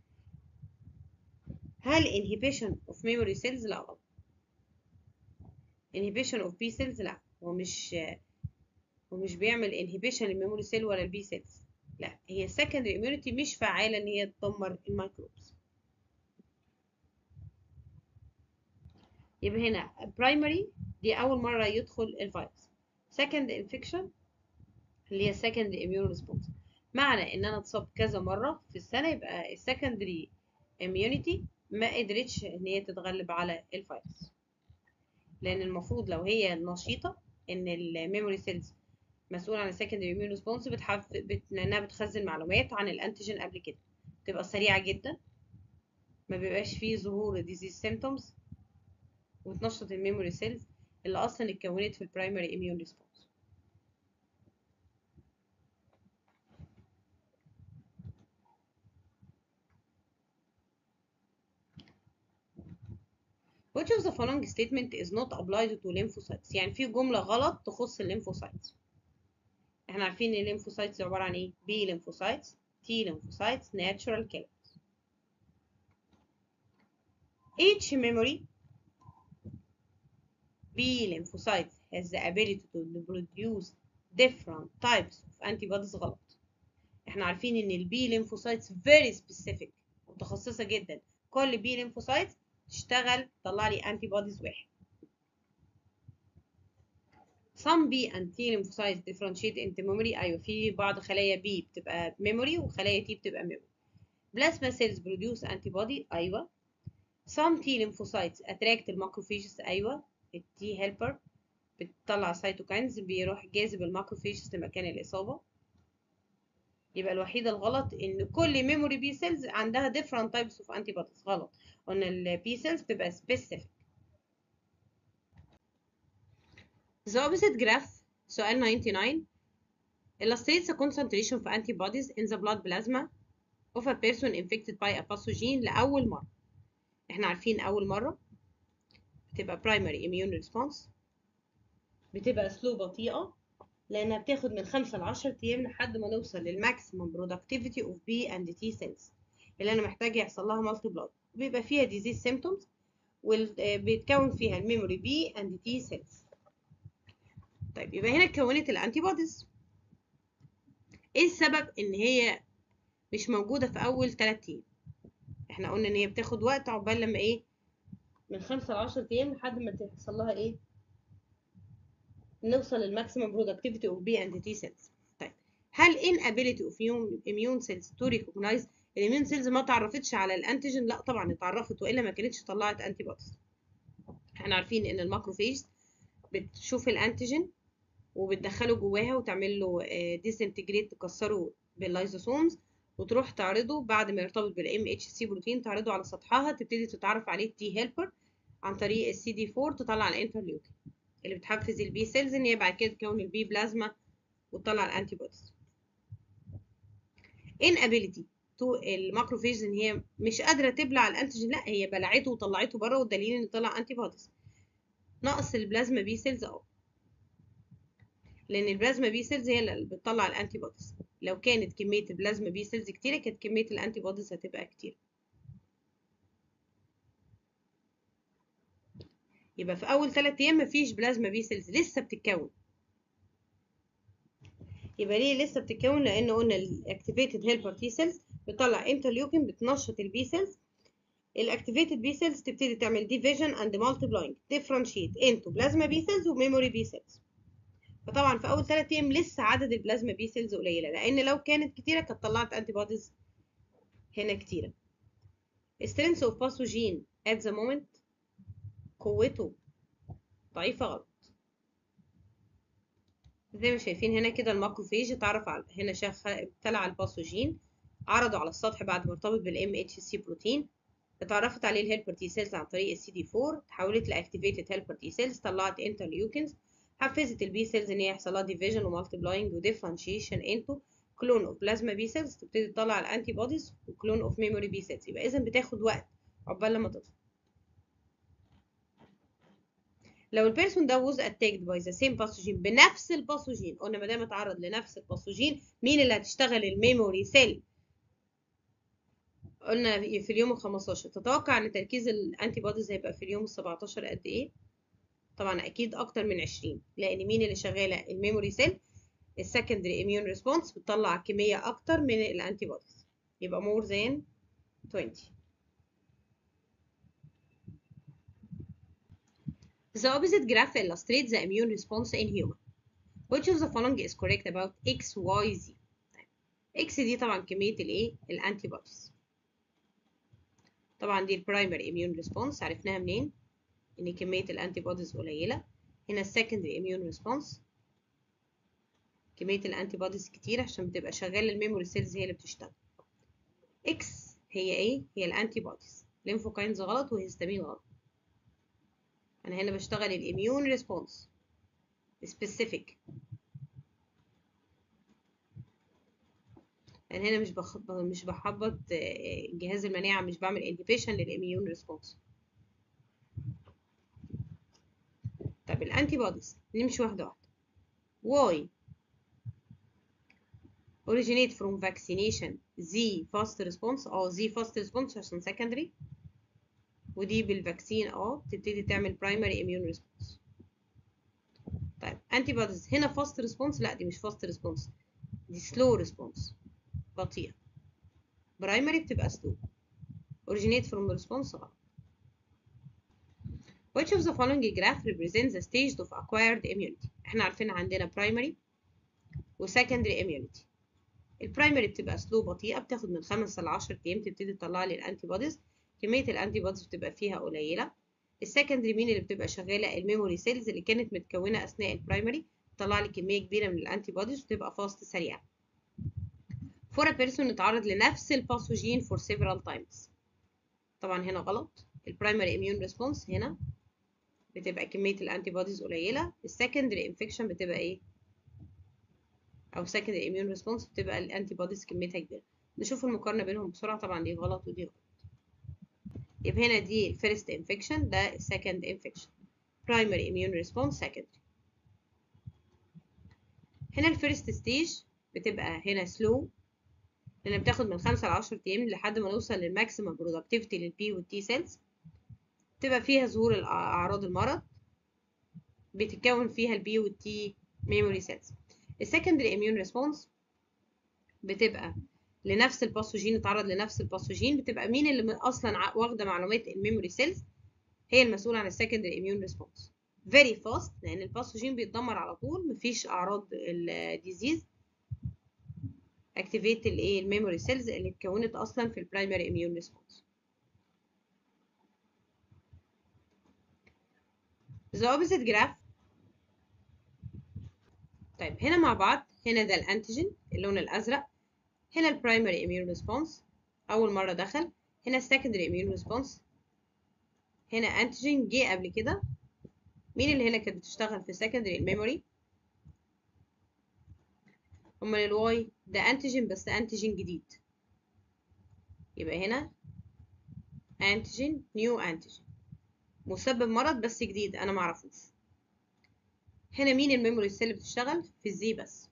هل inhibition of memory cells لا غلط inhibition of B cells لا هو مش هو مش بيعمل inhibition للميموري سيل ولا البي سيلز لا هي secondary immunity مش فعالة ان هي تدمر الميكروبس يبقى هنا primary دي أول مرة يدخل الفيروس second infection اللي هي secondary immune response معنى ان انا اتصاب كذا مرة في السنة يبقى السكندري immunity ما قدرتش ان هي تتغلب على الفيروس لان المفروض لو هي نشيطة ان الميموري سيلز مسؤول عن السكندري immune response بتحف... بت... لانها بتخزن معلومات عن الانتيجين قبل كده تبقى سريعة جدا ما بيبقاش فيه ظهور disease symptoms وتنشط الميموري سيلز اللي اصلا اتكونت في البرايمري immune response Which of the following statement is not applied to lymphocytes يعني في جملة غلط تخص الليمفوسايتس احنا عارفين ان الليمفوسايتس عبارة عن ايه B lymphocytes T lymphocytes natural killers each memory B lymphocytes has the ability to produce different types of antibodies غلط احنا عارفين ان ال B lymphocytes very specific متخصصة جدا كل B lymphocytes تشتغل تطلع لي antibodies واحد some B and T lymphocytes differentiate into memory أيوة في بعض خلايا B بتبقى memory وخلايا T بتبقى memory plasma cells produce antibody أيوة some T lymphocytes attract الماكروفيجز أيوة ال T helper بتطلع cytokines بيروح جاذب الماكروفيجز لمكان الإصابة يبقى الوحيدة الغلط إن كل memory B cells عندها different types of antibodies غلط قلنا ال B cells بتبقى specific The opposite graph سؤال 99 illustrates the concentration of antibodies in the blood plasma of a person infected by a pathogen لأول مرة احنا عارفين أول مرة بتبقى primary immune response بتبقى slow بطيئة لأنها بتاخد من خمسة لعشرة أيام لحد ما نوصل للماكسيمم productivity of B and T cells اللي أنا محتاجة يحصل لها multi blood بيبقى فيها disease symptoms وبيتكون فيها الميموري B and T cells طيب يبقى هنا اتكونت الانتي بوديز ايه السبب ان هي مش موجودة في اول 3 ايام احنا قلنا ان هي بتاخد وقت عقبال لما ايه من خمسة لعشرة ايام لحد ما تحصل لها ايه نوصل للماكسيمم برودكتيفيتي اوف بي اند تي سيلز طيب هل inability of immune cells to recognize الاميون سيلز ما تعرفتش على الانتيجين لا طبعا اتعرفت والا ما كانتش طلعت انتي بوديز احنا عارفين ان الماكروفيج بتشوف الانتيجين وبتدخله جواها وتعمل له ديسنتجريت تكسره باللايزوسومز وتروح تعرضه بعد ما يرتبط بالام اتش سي بروتين تعرضه على سطحها تبتدي تتعرف عليه التي هيلبر عن طريق السي دي 4 تطلع الانترليوكين اللي بتحفز البي سيلز ان هي بعد كده تكون البي بلازما وتطلع الانتي بوديز inability تو الماكروفيج ان هي مش قادره تبلع الانتيجين لا هي بلعته وطلعته بره والدليل ان طلع انتي بوديز نقص البلازما بي سيلز اه لان البلازما بي سيلز هي اللي بتطلع الانتي بوديز لو كانت كميه البلازما بي سيلز كتيره كانت كميه الانتي بوديز هتبقى كتير يبقى في اول 3 ايام مفيش بلازما بي سيلز لسه بتتكون يبقى ليه لسه بتتكون لان قلنا الاكتيفيتد هيلبر تي سيلز بتطلع انترليوكين بتنشط البي سيلز الاكتيفيتد بي سيلز تبتدي تعمل ديفيجن اند مالتيبلاينج ديفرنشيت انتو بلازما بي سيلز وميموري بي سيلز فطبعا في اول 3 ايام لسه عدد البلازما بي سيلز قليله لان لو كانت كتيره كانت طلعت انتي بوديز هنا كتيره strength of pathogen at the moment قوته ضعيفه غلط زي ما شايفين هنا كده الماكروفيج اتعرف على هنا شاف ابتلع الباثوجين عرضه على السطح بعد ما ارتبط بالام اتش سي بروتين اتعرفت عليه الهيلبر تي سيلز عن طريق السي دي 4 تحولت لاكتيفيتد هيلبر تي سيلز طلعت انترليوكنز حفزت البي سيلز ان هي يحصل لها ديفيجن ومالتيبلاينج وديفرنشيشن انتو كلون اوف بلازما بي سيلز تبتدي تطلع الانتي بوديز وكلون اوف ميموري بي سيلز يبقى اذا بتاخد وقت عقبال لما تطلع لو البيرسون ده was attacked by the same pathogen بنفس الباثوجين قلنا ما دام اتعرض لنفس الباثوجين مين اللي هتشتغل الميموري سيل قلنا في اليوم ال 15 تتوقع ان تركيز الانتي بوديز هيبقى في اليوم ال 17 قد ايه طبعا اكيد اكتر من 20 لان مين اللي شغاله الميموري سيل السكندري اميون ريسبونس بتطلع كميه اكتر من الانتي بوديز يبقى more than 20 The opposite graph illustrates the immune response in human. Which of the following is correct about X, Y, Z? X دي طبعا كمية الايه؟ الانتي بوديز. طبعا دي البرايمري immune response عرفناها منين؟ إن كمية الانتي بوديز قليلة. هنا السكندري immune response كمية الانتي بوديز كتير عشان بتبقى شغالة الميموري سيلز هي اللي بتشتغل. X هي ايه؟ هي الانتي بوديز. ليمفوكاينز غلط وهيستامين غلط. انا هنا بشتغل الاميون ريسبونس سبيسيفيك انا هنا مش بخ... مش بحبط جهاز المناعه مش بعمل انهبيشن للاميون ريسبونس طب الانتي بوديز نمشي واحده واحده واي originate from vaccination Z fast response اه Z fast response عشان secondary ودي بالفاكسين اه بتبتدي تعمل برايمري اميون ريسبونس طيب انتي بوديز هنا فاست ريسبونس لا دي مش فاست ريسبونس دي سلو ريسبونس بطيئه برايمري بتبقى سلو originate from the response غلط which of the following graph represents the stage of acquired immunity احنا عارفين عندنا primary و secondary immunity البرايمري بتبقى سلو بطيئه بتاخد من 5 ل 10 ايام تبتدي تطلع لي الانتي بوديز كميه الانتي بوديز بتبقى فيها قليله السكندري مين اللي بتبقى شغاله الميموري سيلز اللي كانت متكونه اثناء البرايمري تطلع لي كميه كبيره من الانتي بوديز وتبقى فاست سريعه فور بيرسون اتعرض لنفس الباثوجين فور سيفرال تايمز طبعا هنا غلط البرايمري اميون ريسبونس هنا بتبقى كميه الانتي بوديز قليله السكندري انفكشن بتبقى ايه او سكندري اميون ريسبونس بتبقى الانتي بوديز كميتها كبيره نشوف المقارنه بينهم بسرعه طبعا دي غلط ودي غلط يبقى هنا دي الفيرست انفكشن ده السكند انفكشن برايمري اميون ريسبونس سكندري هنا الفيرست ستيج بتبقى هنا سلو لان بتاخد من 5 ل 10 ايام لحد ما نوصل للماكسيمم برودكتيفيتي للبي والتي سيلز تبقى فيها ظهور اعراض المرض بتتكون فيها البي والتي ميموري سيلز السكندري اميون ريسبونس بتبقى لنفس الباثوجين اتعرض لنفس الباثوجين بتبقى مين اللي اصلا واخده معلومات الميموري سيلز هي المسؤوله عن السكندري اميون ريسبونس فيري فاست لان الباثوجين بيتدمر على طول مفيش اعراض الديزيز اكتيفيت الايه الميموري سيلز اللي اتكونت اصلا في البرايمري اميون ريسبونس the opposite graph طيب هنا مع بعض هنا ده الانتيجين اللون الازرق هنا البرايمري اميون ريسبونس اول مره دخل هنا السكندري اميون ريسبونس هنا انتيجين جه قبل كده مين اللي هنا كانت بتشتغل في السكندري الميموري امال الواي ده انتيجين بس انتيجين جديد يبقى هنا انتيجين نيو انتيجين مسبب مرض بس جديد انا معرفوش هنا مين الميموري سيل اللي بتشتغل في الزي بس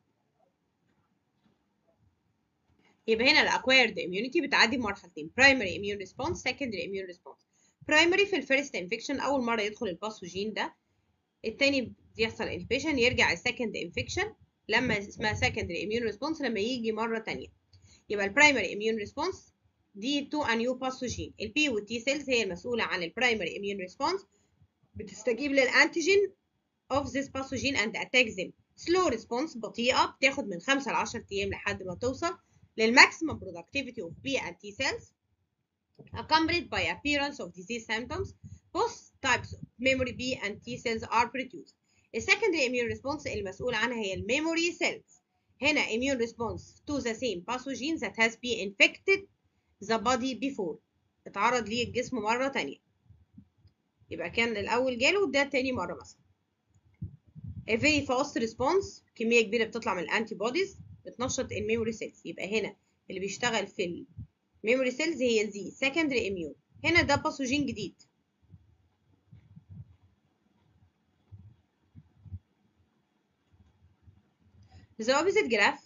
يبقى هنا الاكوايرد اميونيتي بتعدي بمرحلتين برايمري اميون ريسبونس سكندري اميون ريسبونس برايمري في الفيرست انفكشن اول مره يدخل الباثوجين ده التاني بيحصل انفكشن يرجع السكند انفكشن لما اسمها سكندري اميون ريسبونس لما يجي مره تانية يبقى البرايمري اميون ريسبونس دي تو ا نيو باثوجين البي والتي سيلز هي المسؤوله عن البرايمري اميون ريسبونس بتستجيب للانتيجين of this pathogen and attack them slow response بطيئة بتاخد من 5 ل 10 أيام لحد ما توصل للماكسيمم productivity of B and T cells accompanied by appearance of disease symptoms both types of memory B and T cells are produced The secondary immune response المسؤول عنها هي memory cells هنا immune response to the same pathogen that has been infected the body before اتعرض ليه الجسم مرة تانية يبقى كان الأول جاله ده تاني مرة مثلا a very fast response كمية كبيرة بتطلع من الانتي بوديز بتنشط الميموري سيلز يبقى هنا اللي بيشتغل في الميموري سيلز هي زي secondary immune هنا ده باثوجين جديد The opposite graph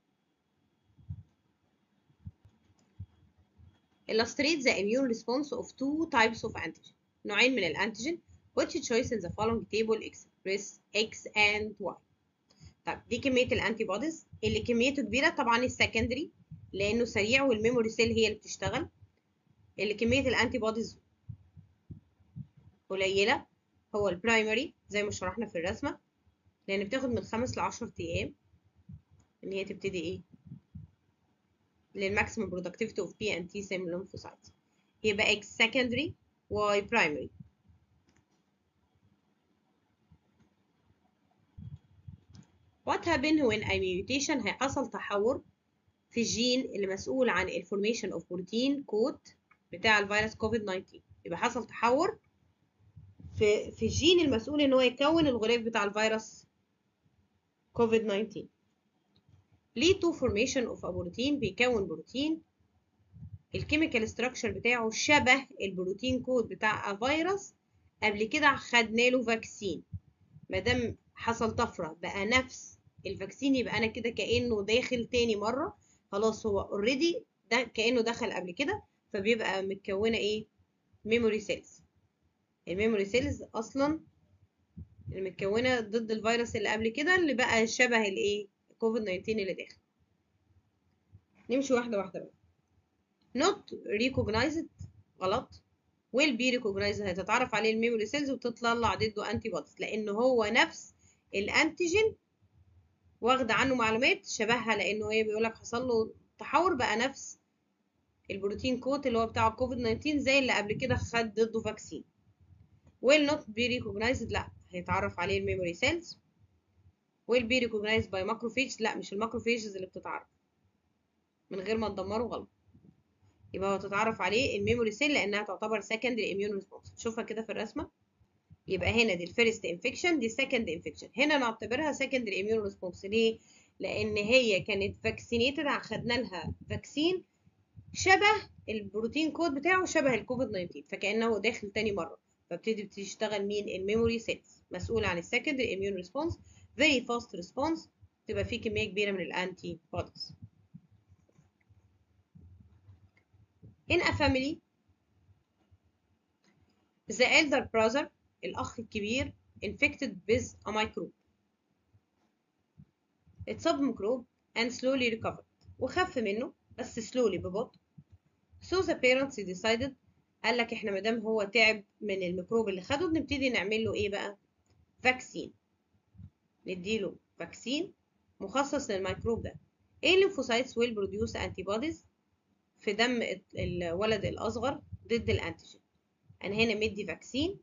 illustrates the immune response of two types of antigen نوعين من الانتيجين which choice in the following table express X and Y طب دي كمية الانتي بوديز اللي كميته كبيرة طبعا السكندري لأنه سريع والميموري سيل هي اللي بتشتغل اللي كمية الانتي بوديز قليلة هو البرايمري زي ما شرحنا في الرسمة لأن بتاخد من خمس لعشر أيام إن هي تبتدي إيه للماكسيمم برودكتيفيتي اوف بي and T cell lymphocytes يبقى X secondary Y primary What happened when a mutation هيحصل تحور في الجين اللي مسؤول عن الفورميشن اوف بروتين كود بتاع الفيروس كوفيد 19 يبقى حصل تحور في في الجين المسؤول ان هو يكون الغلاف بتاع الفيروس كوفيد 19 lead to formation of a protein بيكون بروتين الكيميكال ستراكشر بتاعه شبه البروتين كود بتاع فيروس قبل كده خدنا له فاكسين ما دام حصل طفره بقى نفس الفاكسين يبقى انا كده كانه داخل تاني مره خلاص هو اوريدي ده كانه دخل قبل كده فبيبقى متكونه ايه ميموري سيلز الميموري سيلز اصلا المتكونه ضد الفيروس اللي قبل كده اللي بقى شبه الايه كوفيد 19 اللي داخل نمشي واحده واحده بقى not recognized غلط will be recognized هتتعرف عليه الميموري سيلز وتطلع ضده انتي بوديز لان هو نفس الانتيجين واخده عنه معلومات شبهها لانه هي بيقول لك حصل له تحور بقى نفس البروتين كود اللي هو بتاع الكوفيد 19 زي اللي قبل كده خد ضده فاكسين will not be recognized لا هيتعرف عليه الميموري سيلز will be recognized by macrophage لا مش الماكروفيجز اللي بتتعرف من غير ما تدمره غلط يبقى هو تتعرف عليه الميموري سيل لانها تعتبر secondary immune response شوفها كده في الرسمه يبقى هنا دي الفيرست انفكشن دي السكند انفكشن هنا نعتبرها secondary immune response ليه لان هي كانت فاكسينيتد خدنا لها فاكسين شبه البروتين كود بتاعه شبه الكوفيد 19 فكانه داخل تاني مره فبتدي بتشتغل مين الميموري سيلز مسؤول عن السكندري immune response very fast response تبقى فيه كميه كبيره من الانتي بوديز in a family the elder brother الأخ الكبير infected with a microbe اتصاب بميكروب and slowly recovered وخف منه بس slowly ببطء so the parents decided قال لك احنا مادام هو تعب من الميكروب اللي خده بنبتدي نعمل له ايه بقى فاكسين نديله فاكسين مخصص للميكروب ده ايه الليمفوسايتس will produce antibodies في دم الولد الأصغر ضد الأنتيجين أنا هنا مدي فاكسين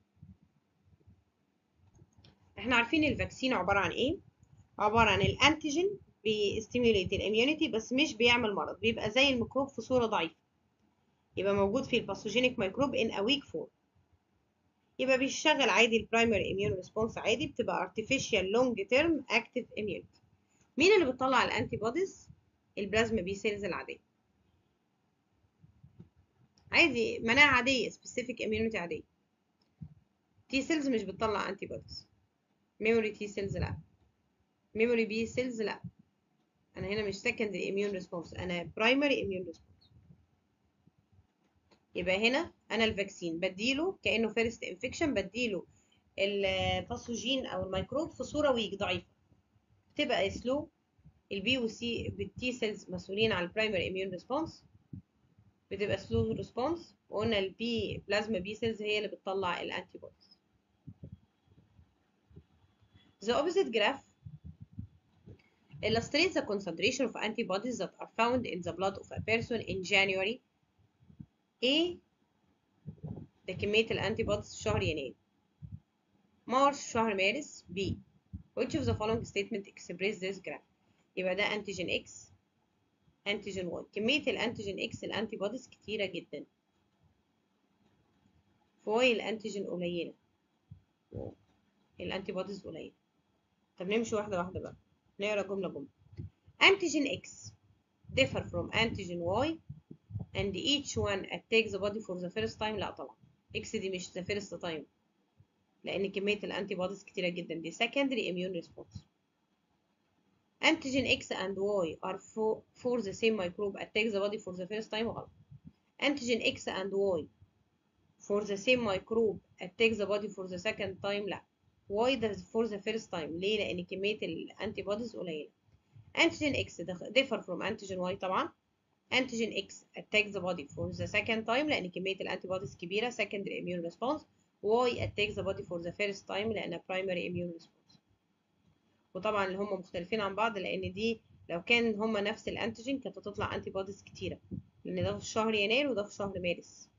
احنا عارفين الفاكسين عبارة عن ايه عبارة عن الأنتيجين بيستيميوليت الاميونيتي بس مش بيعمل مرض بيبقى زي الميكروب في صورة ضعيفة يبقى موجود في الباثوجينيك ميكروب in a weak form يبقى بيشتغل عادي البرايمري اميون ريسبونس عادي بتبقى artificial long term active immunity مين اللي بتطلع الانتي بوديز البلازما بي سيلز العاديه عادي مناعة عادية specific immunity عادية تي سيلز مش بتطلع انتي بوديز ميموري تي سيلز لا ميموري بي سيلز لا انا هنا مش secondary immune response انا primary immune response يبقى هنا انا الفاكسين بديله كانه فيرست انفكشن بديله الباثوجين او الميكروب في صوره ويك ضعيفه بتبقى سلو البي والسي بالتي سيلز مسؤولين عن البرايمري اميون ريسبونس بتبقى سلو ريسبونس وقلنا البي بلازما بي سيلز هي اللي بتطلع الانتي بوديز The opposite graph illustrates the concentration of antibodies that are found in the blood of a person in January A ده كمية الانتي بوديز في شهر يناير مارس شهر مارس B which of the following statement express this graph يبقى ده انتيجين X انتيجين Y كمية الانتيجين X الانتي بوديز كتيرة جدا في Y الانتيجين قليلة الانتي بوديز قليلة طب نمشي واحدة واحدة بقى نقرا جملة جملة antigen X differ from antigen Y and each one attacks the body for the first time لا طبعا X دي مش the first time لأن كمية الأنتي بوديز كتيرة جدا دي secondary immune response antigen X and Y are for, for the same microbe attacks the body for the first time غلط antigen X and Y for the same microbe attacks the body for the second time لا Y ده for the first time ليه؟ لأن كمية الأنتي بوديز قليلة antigen X differ from antigen Y طبعا antigen X attacks the body for the second time لأن كمية الأنتي بوديز كبيرة secondary immune response Y attacks the body for the first time لأنها primary immune response وطبعا اللي هم مختلفين عن بعض لأن دي لو كان هم نفس الأنتيجين كانت هتطلع أنتي بوديز كتيرة لأن ده في شهر يناير وده في شهر مارس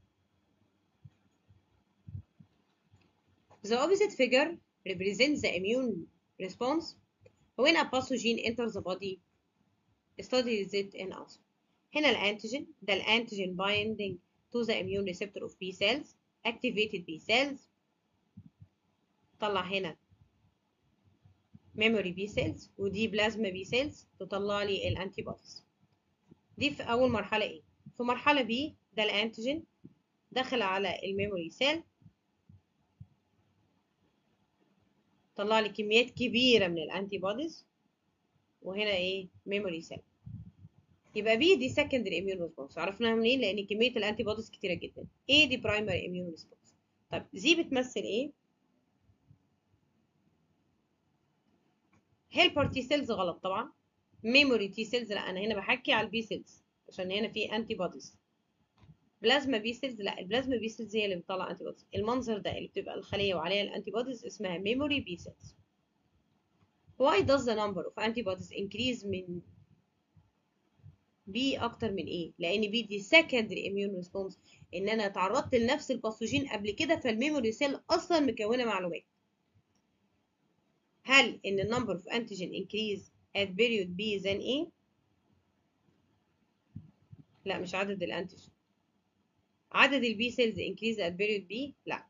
The opposite figure represents the immune response when a pathogen enters the body studies it in us هنا الانتيجين ده الانتيجين binding to the immune receptor of B cells activated B cells طلع هنا memory B cells ودي بلازما B cells تطلع لي الانتي بوديز دي في اول مرحله ايه في مرحله B ده الانتيجين دخل على الميموري سيل طلع لي كميات كبيره من الانتي بوديز وهنا ايه ميموري سيل يبقى بي دي سكندري اميون ريسبونس عرفناها منين لان كميه الانتي بوديز كتيره جدا ايه دي برايمري اميون ريسبونس طب زي بتمثل ايه هيلبر تي سيلز غلط طبعا ميموري تي سيلز لا انا هنا بحكي على البي سيلز عشان هنا في انتي بوديز بلازما بي سيلز لا البلازما بي سيلز هي اللي بتطلع انتي بوديز المنظر ده اللي بتبقى الخليه وعليها الانتي بوديز اسمها ميموري بي سيلز why does the number of antibodies increase من بي اكتر من ايه لان بي دي secondary immune response ان انا اتعرضت لنفس الباثوجين قبل كده فالميموري سيل اصلا مكونه معلومات هل ان النمبر اوف انتيجين increase at period B than A لا مش عدد الانتيجين عدد البي سيلز increase at period B لا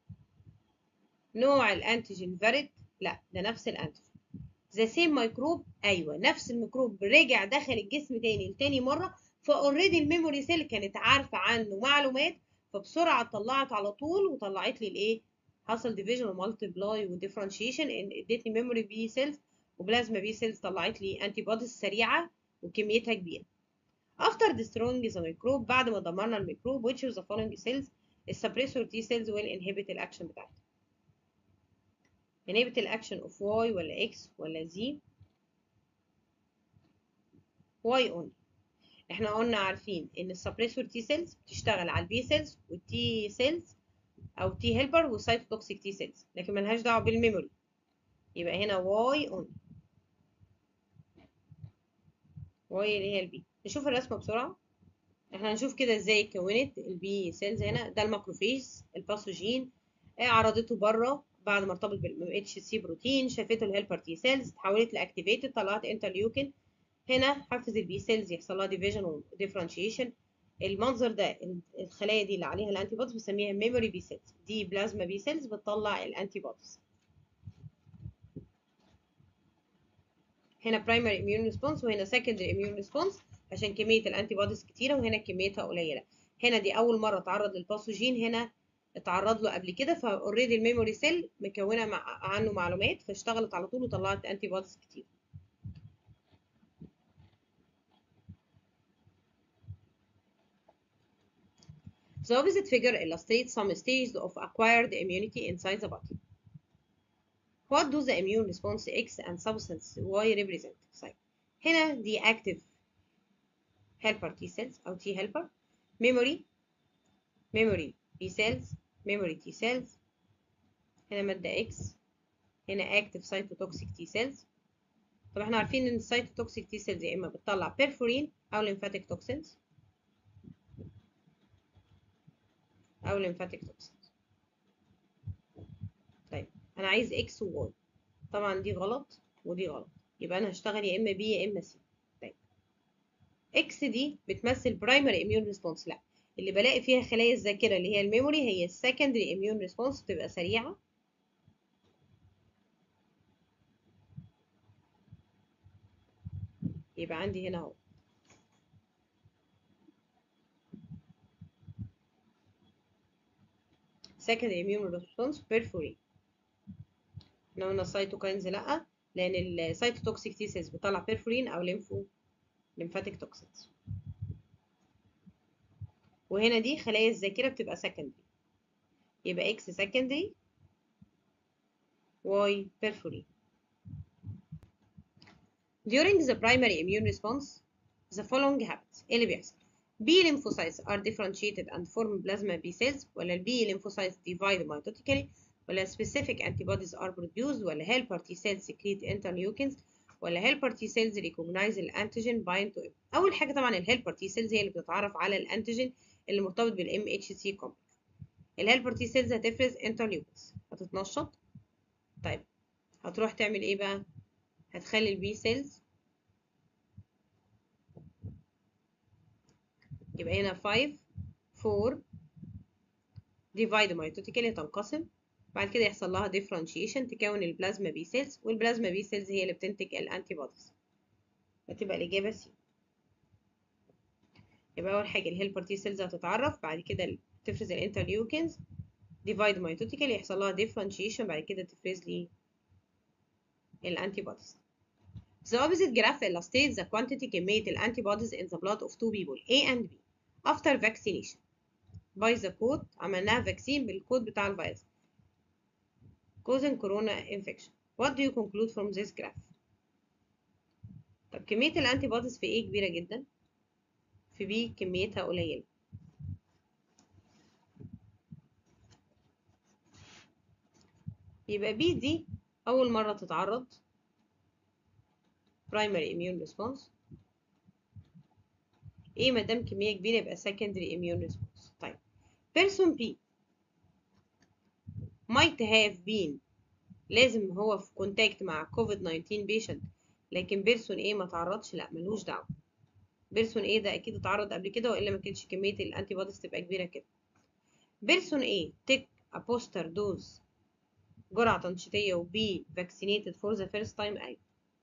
نوع الانتيجين varied لا ده نفس الانتيجين ذا سيم ميكروب ايوه نفس الميكروب رجع دخل الجسم تاني لتاني مره فاوريدي الميموري سيل كانت عارفه عنه معلومات فبسرعه طلعت على طول وطلعت لي الايه حصل ديفيجن ومالتيبلاي وديفرنشيشن ادتني ميموري بي سيلز وبلازما بي سيلز طلعت لي انتي بوديز سريعه وكميتها كبيره after destroying the microbe بعد ما دمرنا الميكروب which of the following cells السبريسور T cells will inhibit الاكشن بتاعتها inhibit الاكشن of Y ولا X ولا Z Y only احنا قلنا عارفين ان السبريسور تي سيلز بتشتغل على البي سيلز والتي سيلز او تي هيلبر والسايتوتوكسيك تي سيلز لكن ملهاش دعوه بالميموري يبقى هنا واي اون واي اللي هي البي نشوف الرسمه بسرعه احنا هنشوف كده ازاي اتكونت البي سيلز هنا ده الماكروفيج الباثوجين عرضته بره بعد ما ارتبط بالام اتش سي بروتين شافته الهيلبر تي سيلز اتحولت لاكتيفيتد طلعت انترليوكين هنا حفز البي سيلز يحصل لها ديفيجن وديفرنشيشن المنظر ده الخلايا دي اللي عليها الانتي بوديز بنسميها ميموري بي سيلز دي بلازما بي سيلز بتطلع الانتي بوديز هنا برايمري اميون ريسبونس وهنا سكندري اميون ريسبونس عشان كميه الانتي بوديز كتيره وهنا كميتها قليله هنا دي اول مره اتعرض للباثوجين هنا اتعرض له قبل كده فاوريدي الميموري سيل مكونه مع عنه معلومات فاشتغلت على طول وطلعت انتي بوديز كتير The opposite figure illustrates some stages of acquired immunity inside the body. What do the immune response X and substance Y represent? طيب هنا دي active helper T cells أو T helper memory memory B cells memory T cells هنا مادة X هنا active cytotoxic T cells طب احنا عارفين ان السيتوتوكسيك T cells يا اما بتطلع بيرفورين او lymphatic toxins او lymphatic toxins طيب انا عايز X و Y طبعا دي غلط ودي غلط يبقى انا هشتغل يا اما B يا اما C طيب X دي بتمثل primary immune response لا اللي بلاقي فيها خلايا الذاكرة اللي هي الميموري هي secondary immune response بتبقى سريعة يبقى عندي هنا اهو secondary immune response perforate احنا قلنا السيتوكاينز لا لان السيتوتوكسيك تي سيلز بتطلع بيرفورين او ليمفو lymphatic toxins وهنا دي خلايا الذاكرة بتبقى secondary يبقى X secondary Y perforate During the primary immune response the following happens ايه اللي بيحصل B lymphocytes are differentiated and form plasma B cells ولا ال B lymphocytes divide mitotically ولا specific antibodies are produced ولا helper T cells secrete interleukins ولا helper T cells recognize الانتيجين bind to it أول حاجة طبعا الهيلبر T cells هي اللي بتتعرف على الانتيجين اللي مرتبط بال MHC complex الهيلبر T cells هتفرز interleukins هتتنشط طيب هتروح تعمل ايه بقى هتخلي البي سيلز يبقى هنا 5 4 ديفايد ميتوتيكالي تنقسم بعد كده يحصل لها ديفرنشيشن تكون البلازما بي سيلز والبلازما بي سيلز هي اللي بتنتج الانتي بوديز هتبقى الاجابه سي يبقى اول حاجه الهيلبر تي سيلز هتتعرف بعد كده تفرز الانترليوكينز ديفايد ميتوتيكالي يحصل لها ديفرنشيشن بعد كده تفرز لي الانتي بوديز The opposite graph illustrates the quantity كمية الانتيبوديز in the blood of two people A and B after vaccination by the code عملناها vaccine بالكود بتاع الفيروس causing corona infection what do you conclude from this graph طب كمية الانتيبوديز في A كبيرة جدا في B كميتها قليلة يبقى B دي أول مرة تتعرض primary immune response ايه ما دام كميه كبيره يبقى secondary immune response طيب person B might have been لازم هو في كونتاكت مع كوفيد 19 patient لكن بيرسون ايه ما تعرضش لا ملوش دعوه بيرسون ايه ده اكيد اتعرض قبل كده والا ما كانتش كميه الانتي بوديز تبقى كبيره كده بيرسون ايه take a booster dose جرعه تنشيطيه وبي vaccinated for the first time ايوه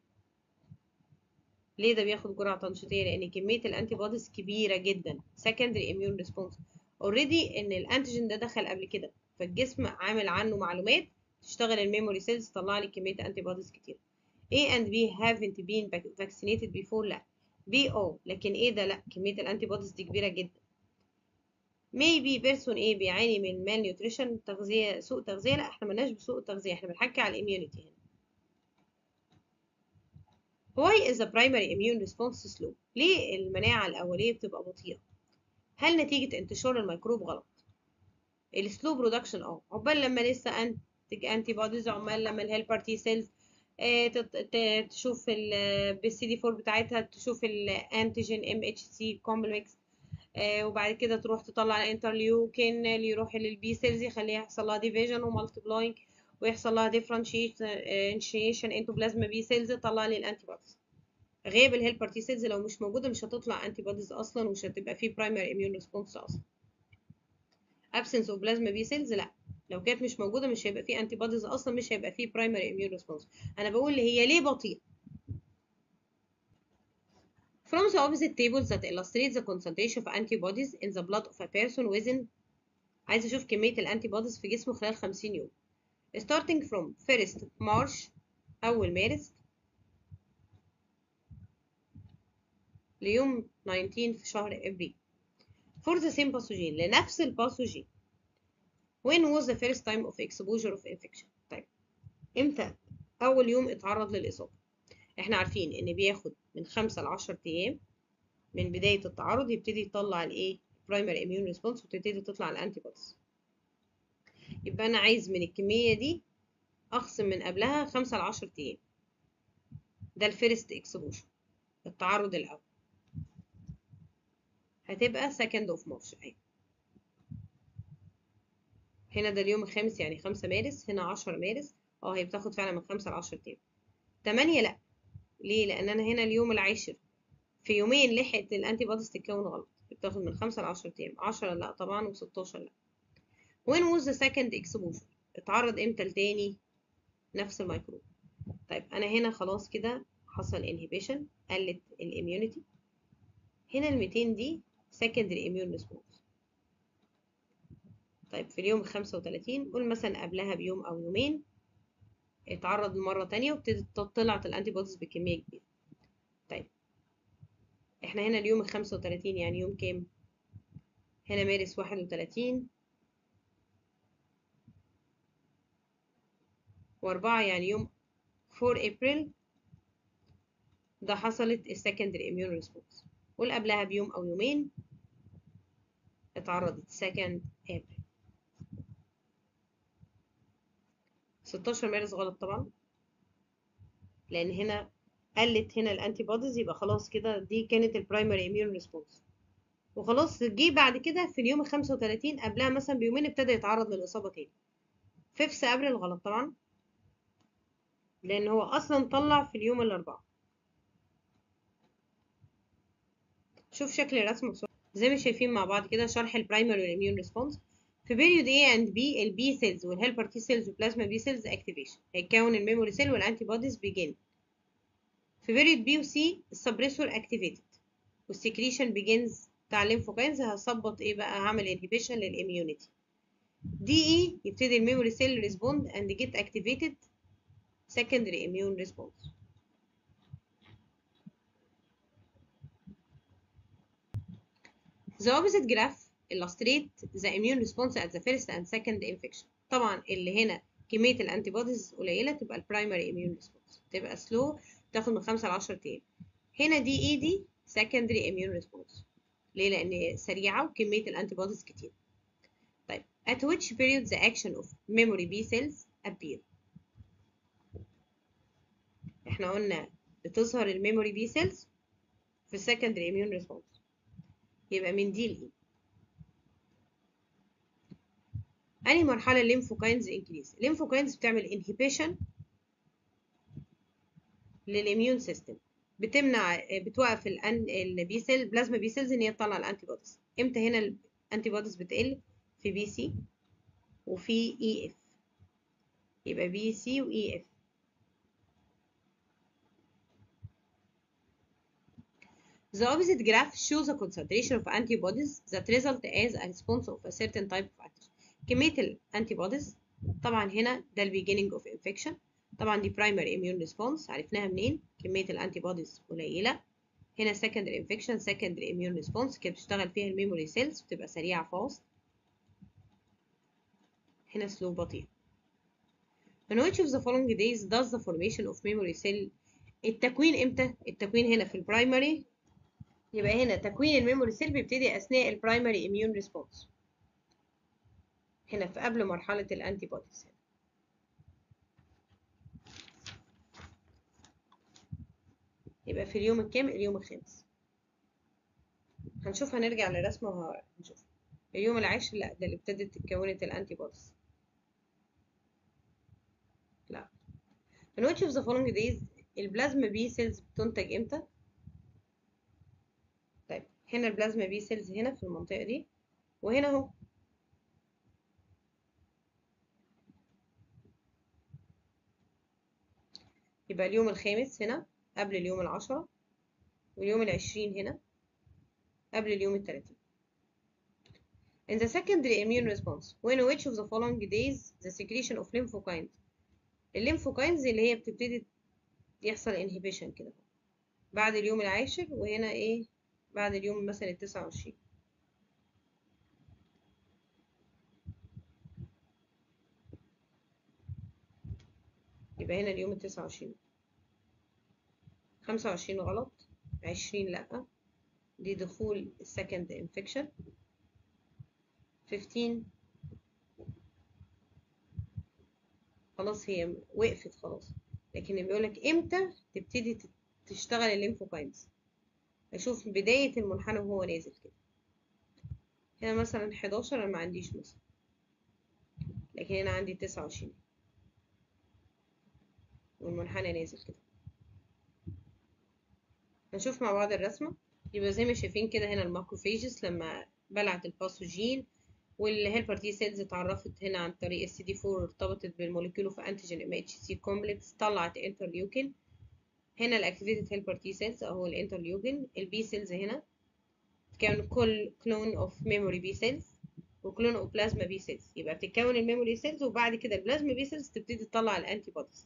ليه ده بياخد جرعة تنشيطية؟ لأن كمية الأنتي بوديز كبيرة جدا secondary immune response already إن الأنتيجين ده دخل قبل كده فالجسم عامل عنه معلومات تشتغل الميموري سيلز تطلع لي كمية أنتي بوديز كتير A and B haven't been vaccinated before لا B اه لكن A ده لا كمية الأنتي بوديز دي كبيرة جدا maybe person A بيعاني من malnutrition تغذية سوء تغذية لا احنا ملناش بسوء التغذية احنا بنحكي على الاميونيتي هنا Why is the primary immune response slow؟ ليه المناعة الأولية بتبقى بطيئة؟ هل نتيجة انتشار الميكروب غلط؟ السلو برودكشن اه عقبال لما لسه انتج انتي بوديز عقبال لما الهيلبر تي سيلز تشوف بالسي دي 4 بتاعتها تشوف الانتيجين ام اتش سي كومبلكس وبعد كده تروح تطلع الانترليوكين اللي يروح للبي سيلز يخليها يحصل لها ديفيجن ومالتيبلاينج ويحصل لها differentiation into plasma B cells تطلع لي الانتي بوديز غياب الهيلبر تي سيلز لو مش موجوده مش هتطلع انتي بوديز اصلا ومش هتبقى فيه primary immune response اصلا absence of plasma B cells لا لو كانت مش موجوده مش هيبقى فيه انتي بوديز اصلا مش هيبقى فيه primary immune response انا بقول هي ليه بطيئه From the opposite tables that illustrate the concentration of antibodies in the blood of a person within عايز اشوف كميه الانتي بوديز في جسمه خلال 50 يوم starting from 1st March أول مارس ليوم 19 في شهر أبريل for the same pathogen لنفس الباثوجين when was the first time of exposure of infection طيب امتى اول يوم اتعرض للاصابه احنا عارفين ان بياخد من خمسة لعشر ايام من بدايه التعرض يبتدي يطلع الايه primary immune response وتبتدي تطلع الانتي بوديز يبقى انا عايز من الكميه دي اخصم من قبلها خمسة لعشر ايام ده الفيرست اكسبوجر التعرض الاول هتبقى second of March اهي هنا ده اليوم الخامس يعني خمسة مارس هنا عشرة مارس اه هي بتاخد فعلا من خمسة لعشرة ايام تمانية لأ ليه لأن أنا هنا اليوم العاشر في يومين لحقت الأنتي بوديز تتكون غلط بتاخد من خمسة لعشرة أيام عشرة لأ طبعا وستاشر لأ when was the second exposure اتعرض امتى لتاني نفس الميكروب طيب أنا هنا خلاص كده حصل inhibition قلت الاميونيتي هنا الميتين دي secondary immune response طيب في اليوم الخمسة وتلاتين قول مثلا قبلها بيوم أو يومين اتعرض مرة تانية وابتدت طلعت الأنتي بوديز بكمية كبيرة طيب احنا هنا اليوم الخمسة وتلاتين يعني يوم كام؟ هنا مارس واحد وتلاتين وأربعة يعني يوم 4 أبريل ده حصلت السكندري immune response قول قبلها بيوم أو يومين اتعرضت second April 16 مارس غلط طبعا لان هنا قلت هنا الانتي بوديز يبقى خلاص كده دي كانت البرايمري اميون ريسبونس وخلاص جه بعد كده في اليوم ال 35 قبلها مثلا بيومين ابتدى يتعرض للاصابه تاني 5 ابريل غلط طبعا لان هو اصلا طلع في اليوم الاربعاء شوف شكل الرسمه بسرعه زي ما شايفين مع بعض كده شرح البرايمري والاميون ريسبونس في بيريود A and B البي سيلز والهيلبر تي سيلز والبلازما بي سيلز اكتيفيشن هيتكون الميموري سيل والانتي بوديز بيجن في بيريود B و C السبريسور اكتيفيتد والسكريشن بيجنز بتاع الليمفوكاينز هظبط ايه بقى هعمل انهبيشن للاميونيتي دي اي يبتدي الميموري سيل ريسبوند اند جيت اكتيفيتد secondary immune response The opposite graph illustrate the immune response at the first and second infection طبعا اللي هنا كمية الانتي بوديز قليلة تبقى البرايمري immune response تبقى slow تاخد من 5 ل 10 ايام هنا دي اي دي secondary immune response ليه لان سريعة وكمية الانتي بوديز كتير طيب at which period the action of memory B cells appear احنا قلنا بتظهر الميموري بي سيلز في السكندري immune response يبقى من دي لايه أنهي مرحلة الليمفوكاينز انكريز الليمفوكاينز بتعمل انهبيشن للاميون سيستم بتمنع بتوقف الان البي سيل بلازما بي سيلز ان هي تطلع الانتي بوديز امتى هنا الانتي بوديز بتقل في بي سي وفي اي اف يبقى بي سي واي اف The opposite graph shows the concentration of antibodies that result as a response of a certain type of antigen. كمية الانتي بوديز طبعا هنا ده ال beginning of infection طبعا دي primary immune response عرفناها منين كمية الانتي بوديز قليلة هنا secondary infection secondary immune response كانت بتشتغل فيها الميموري سيلز بتبقى سريعة fast هنا slow بطيء In which of the following days does the formation of memory cell التكوين امتى؟ التكوين هنا في البرايمري يبقى هنا تكوين الميموري سيل بيبتدي اثناء البرايمري اميون ريسبونس هنا في قبل مرحله الانتي بوديز يبقى في اليوم الكام اليوم الخامس هنشوف هنرجع للرسمه وهنشوف اليوم العاشر لا ده اللي ابتدت اتكونت الانتي بوديز لا in which of the following days البلازما بي سيلز بتنتج امتى طيب هنا البلازما بي سيلز هنا في المنطقة دي وهنا اهو يبقى اليوم الخامس هنا قبل اليوم العشرة واليوم العشرين هنا قبل اليوم التلاتين In the secondary immune response, when which of the following days the secretion of lymphokines الليمفوكاينز اللي هي بتبتدي يحصل inhibition كده بعد اليوم العاشر وهنا ايه بعد اليوم مثلا التسعة وعشرين يبقى هنا اليوم التسعة وعشرين خمسة وعشرين غلط عشرين لأ دي دخول second infection 15 خلاص هي وقفت خلاص لكن بيقولك امتى تبتدي تشتغل الليمفوكاينز اشوف بداية المنحنى وهو نازل كده هنا مثلا 11 انا ما عنديش مثلا لكن هنا عندي 29 والمنحنى نازل كده نشوف مع بعض الرسمة يبقى زي ما شايفين كده هنا الماكروفيجز لما بلعت الباثوجين والهيلبر تي سيلز اتعرفت هنا عن طريق السي دي 4 ارتبطت بالموليكيول في انتيجين ام اتش سي كومبلكس طلعت انترليوكين هنا الاكتيفيتد هيلبر تي سيلز اهو الانترليوكين البي سيلز هنا كان كل كلون اوف ميموري بي سيلز وكلون اوف بلازما بي سيلز يبقى بتتكون الميموري سيلز وبعد كده البلازما بي سيلز تبتدي تطلع الانتي بوديز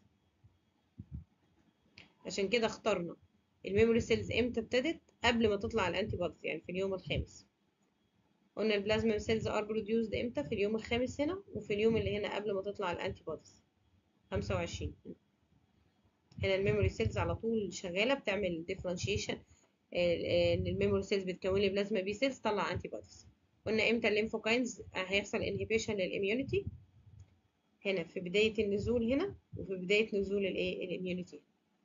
عشان كده اخترنا الميموري سيلز امتى ابتدت قبل ما تطلع الانتي بوديز يعني في اليوم الخامس قلنا البلازما سيلز ار بروديوسد امتى في اليوم الخامس هنا وفي اليوم اللي هنا قبل ما تطلع الانتي بوديز 25 هنا الميموري سيلز على طول شغاله بتعمل ديفرنشيشن ان الميموري سيلز بتكون لي بلازما بي سيلز تطلع انتي بوديز قلنا امتى الليمفوكاينز هيحصل انهبيشن للاميونيتي هنا في بدايه النزول هنا وفي بدايه نزول الايه الاميونيتي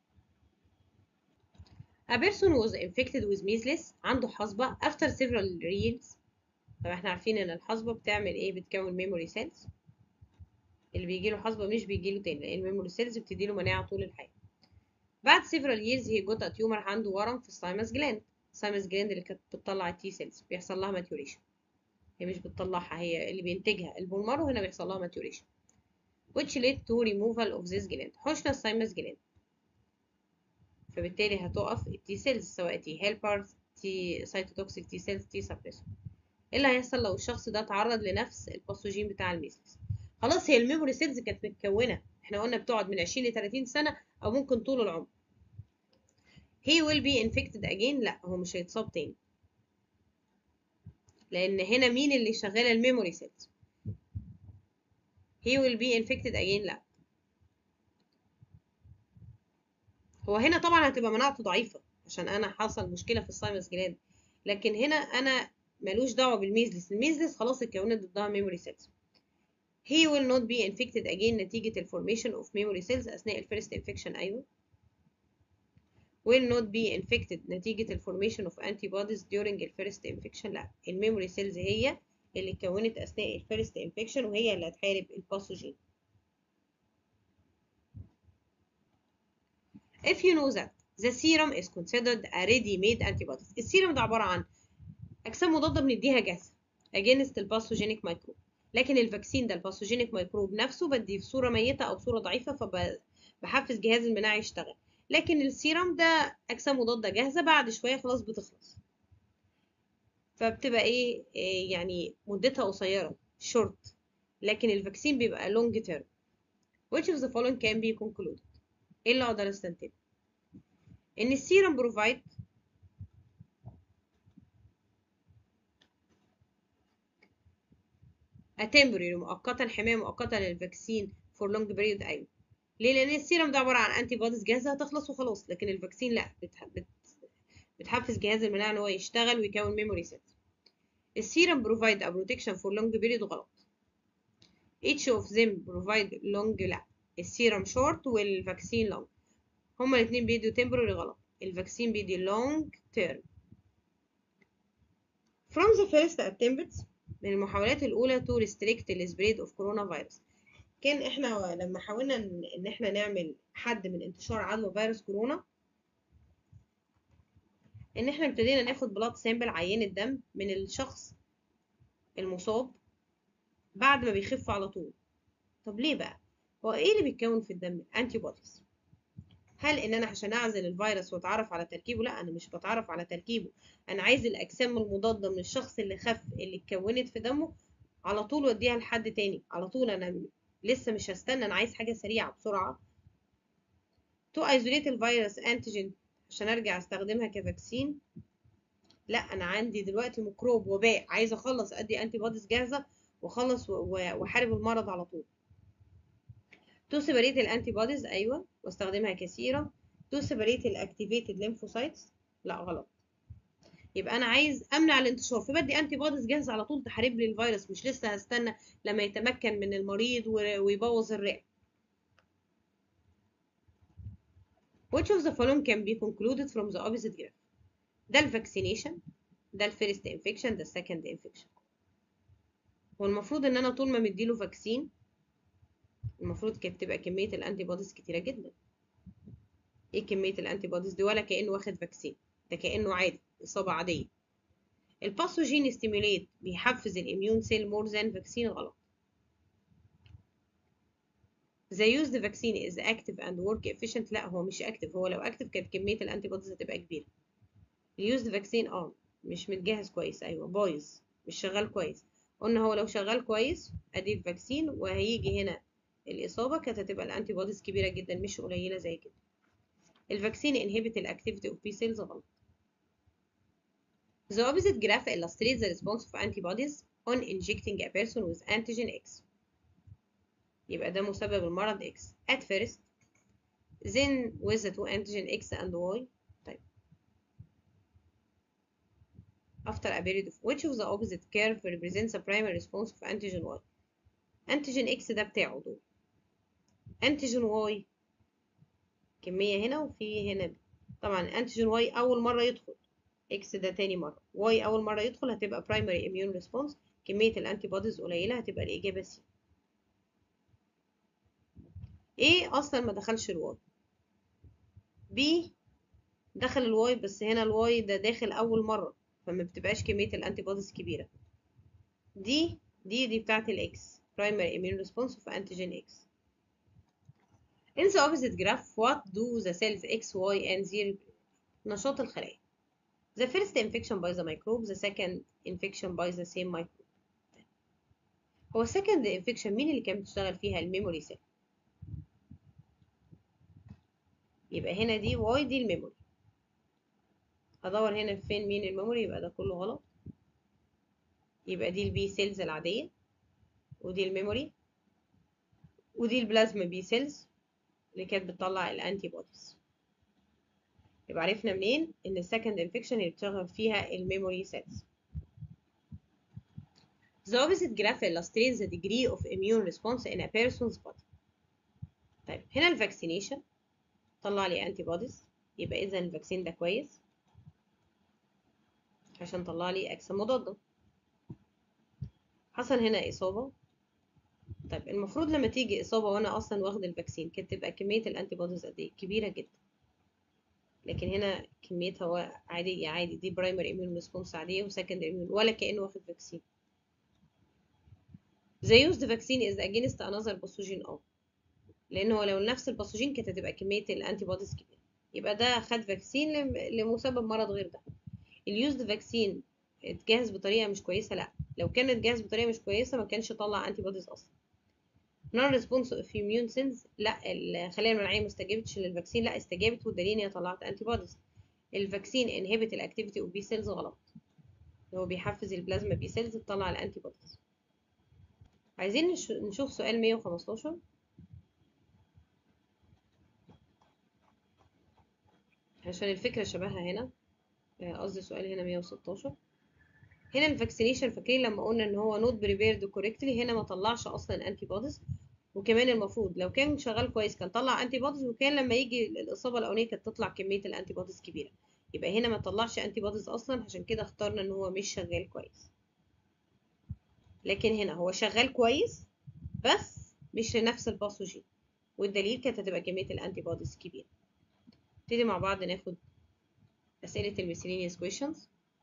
A person was infected with measles عنده حصبة after several years طب احنا عارفين ان الحصبة بتعمل ايه بتكون ميموري سيلز اللي بيجيله حصبة مش بيجيله تاني لان الميموري سيلز بتديله مناعة طول الحياة بعد several years he got a tumor عنده ورم في السايمس جلاند السايمس جلاند اللي كانت بتطلع التي سيلز بيحصل لها ماتيوريشن هي مش بتطلعها هي اللي بينتجها البولمار وهنا بيحصل لها ماتيوريشن which led to removal of this gland حشنا السايمس جلاند فبالتالي هتقف التي سيلز سواء تي هيلبرز تي سايتوتوكسيك تي سيلز تي سبريسور ايه اللي هيحصل لو الشخص ده تعرض لنفس الباثوجين بتاع الميسلز خلاص هي الميموري سيلز كانت متكونه احنا قلنا بتقعد من 20 ل 30 سنه او ممكن طول العمر he will be infected again لا هو مش هيتصاب تاني لان هنا مين اللي شغال الميموري سيلز he will be infected again لا هو هنا طبعا هتبقى مناعته ضعيفة عشان أنا حصل مشكلة في السايمس جلاند لكن هنا أنا ملوش دعوة بالميزلس الميزلس خلاص اتكونت ضدها ميموري سيلز he will not be infected again نتيجة الفورميشن of memory cells أثناء الفيرست انفكشن أيوه will not be infected نتيجة الفورميشن of antibodies during الفيرست انفكشن لا الميموري سيلز هي اللي اتكونت أثناء الفيرست انفكشن وهي اللي هتحارب الباثوجين If you know that the serum is considered a ready-made antibodies السيرم ده عبارة عن أجسام مضادة بنديها جاهزة against الباثوجينيك ميكروب لكن الفاكسين ده الباثوجينيك ميكروب نفسه بديه في صورة ميتة أو صورة ضعيفة فبحفز جهاز المناعة يشتغل لكن السيرم ده أجسام مضادة جاهزة بعد شوية خلاص بتخلص فبتبقى إيه, إيه يعني مدتها قصيرة short لكن الفاكسين بيبقى long term which of the following can be concluded ايه اللي اقدر استنتجه ان السيرم بروفايد temporary مؤقتا حماية مؤقتة للفاكسين for long period أيوة ليه لأن السيرم ده عبارة عن أنتي بوديز جاهزة هتخلص وخلاص لكن الفاكسين لأ بتح... بت... بتحفز جهاز المناعة إن هو يشتغل ويكون ميموري سيلز السيرم provide a protection for long period غلط each of them provide long لأ السيرم شورت والفاكسين لونج هما الاثنين بيدوا temporary غلط الفاكسين بيدي long term from the first attempts من المحاولات الأولى to restrict the spread of coronavirus كان احنا لما حاولنا ان احنا نعمل حد من انتشار عدوى فيروس كورونا ان احنا ابتدينا ناخد بلاد سامبل عينة دم من الشخص المصاب بعد ما بيخف على طول طب ليه بقى هو ايه اللي بيتكون في الدم انتي بوديز هل ان انا عشان اعزل الفيروس واتعرف على تركيبه لا انا مش بتعرف على تركيبه انا عايز الاجسام المضاده من الشخص اللي خف اللي اتكونت في دمه على طول واديها لحد تاني على طول انا لسه مش هستنى انا عايز حاجه سريعه بسرعه تو ايزوليت الفيروس انتيجين عشان ارجع استخدمها كفاكسين لا انا عندي دلوقتي ميكروب وباء عايزه اخلص ادي انتي بوديز جاهزه واخلص واحارب المرض على طول to separate الانتي بوديز ايوه واستخدمها كثيرا to separate الاكتيفيتد lymphocytes لا غلط يبقى انا عايز امنع الانتشار فبدي انتي بوديز جاهزه على طول تحارب لي الفيروس مش لسه هستنى لما يتمكن من المريض ويبوظ الرئه Which of the following can be concluded from the opposite graph ده الفاكسينيشن ده الفيرست انفكشن ده السكند انفكشن والمفروض ان انا طول ما مديله فاكسين المفروض كانت تبقى كميه الانتي بوديز كتيره جدا ايه كميه الانتي بوديز دي ولا كانه واخد فاكسين ده كانه عادي اصابه عاديه الباثوجين ستيموليت بيحفز الاميون سيل مور ذان فاكسين غلط The used vaccine is active and work efficient لا هو مش active هو لو active كانت كمية الانتي بوديز هتبقى كبيرة اليوزد فاكسين اه مش متجهز كويس ايوه بايظ مش شغال كويس قلنا هو لو شغال كويس ادي الفاكسين وهيجي هنا الاصابه كانت هتبقى الانتي بوديز كبيره جدا مش قليله زي كده الفاكسين inhibit الاكتيفيتي اوف بي سيلز غلط The opposite graph illustrates the response of antibodies on injecting a person with antigen X. يبقى ده مسبب المرض X at first then with the two antigen X and Y طيب after a period of which of the opposite curve represents a primary response of antigen Y antigen X ده بتاعه دول antigen Y كمية هنا وفي هنا طبعا antigen Y أول مرة يدخل X ده تاني مرة Y أول مرة يدخل هتبقى primary immune response كمية الانتي بوديز قليلة هتبقى الإجابة C A أصلا ما دخلش الواي B دخل الواي بس هنا الواي ده داخل أول مرة فما بتبقاش كمية الانتي بوديز كبيرة دي دي دي بتاعت الإكس primary immune response of antigen X In the opposite graph, what do the cells X, Y, and Z نشاط الخلايا The first infection by the microbe, the second infection by the same microbe. هو second infection مين اللي كانت بتشتغل فيها الميموري سيل؟ يبقى هنا دي Y دي الميموري. أدور هنا فين مين الميموري يبقى ده كله غلط. يبقى دي البي سيلز العادية ودي الميموري ودي البلازما بي سيلز اللي كانت بتطلع الانتي بوديز. يبقى عرفنا منين ان السكند انفكشن اللي بتشغل فيها الميموري سيلز The opposite graph illustrates the degree of immune response in a person's body. طيب هنا الفاكسينيشن طلع لي انتي بوديز يبقى اذا الفاكسين ده كويس عشان طلع لي اجسام مضاده حصل هنا اصابه طيب المفروض لما تيجي اصابه وانا اصلا واخد الفاكسين كانت تبقى كميه الانتي بوديز قد ايه كبيره جدا لكن هنا كميتها هو عادية عادي دي برايمري اميون ريسبونس عادية وسكندري اميون ولا كأنه واخد فاكسين The used vaccine is against another pathogen اه لأن هو لو نفس الباثوجين كانت هتبقى كمية الأنتي بوديز كبيرة يبقى ده خد فاكسين لمسبب مرض غير ده اليوزد فاكسين اتجهز بطريقة مش كويسة لا لو كان اتجهز بطريقة مش كويسة ما كانش طلع أنتي بوديز أصلا non response of immune cells لا الخلايا المناعيه ما استجابتش للفاكسين لا استجابت والدليل ان هي طلعت انتي بوديز الفاكسين انهبت الاكتيفيتي اوف بي سيلز غلط هو بيحفز البلازما بي سيلز تطلع الانتي بوديز عايزين نشوف سؤال 115 عشان الفكره شبهها هنا قصدي سؤال هنا 116 هنا الفاكسينيشن فاكرين لما قلنا ان هو نوت بريبيرد كوريكتلي هنا ما طلعش اصلا انتي بوديز وكمان المفروض لو كان شغال كويس كان طلع انتي بوديز وكان لما يجي الاصابه الاولانيه كانت تطلع كميه الانتي بوديز كبيره يبقى هنا ما طلعش انتي بوديز اصلا عشان كده اخترنا ان هو مش شغال كويس لكن هنا هو شغال كويس بس مش لنفس الباثوجين والدليل كانت هتبقى كميه الانتي بوديز كبيره نبتدي مع بعض ناخد اسئله الميسلينيوس questions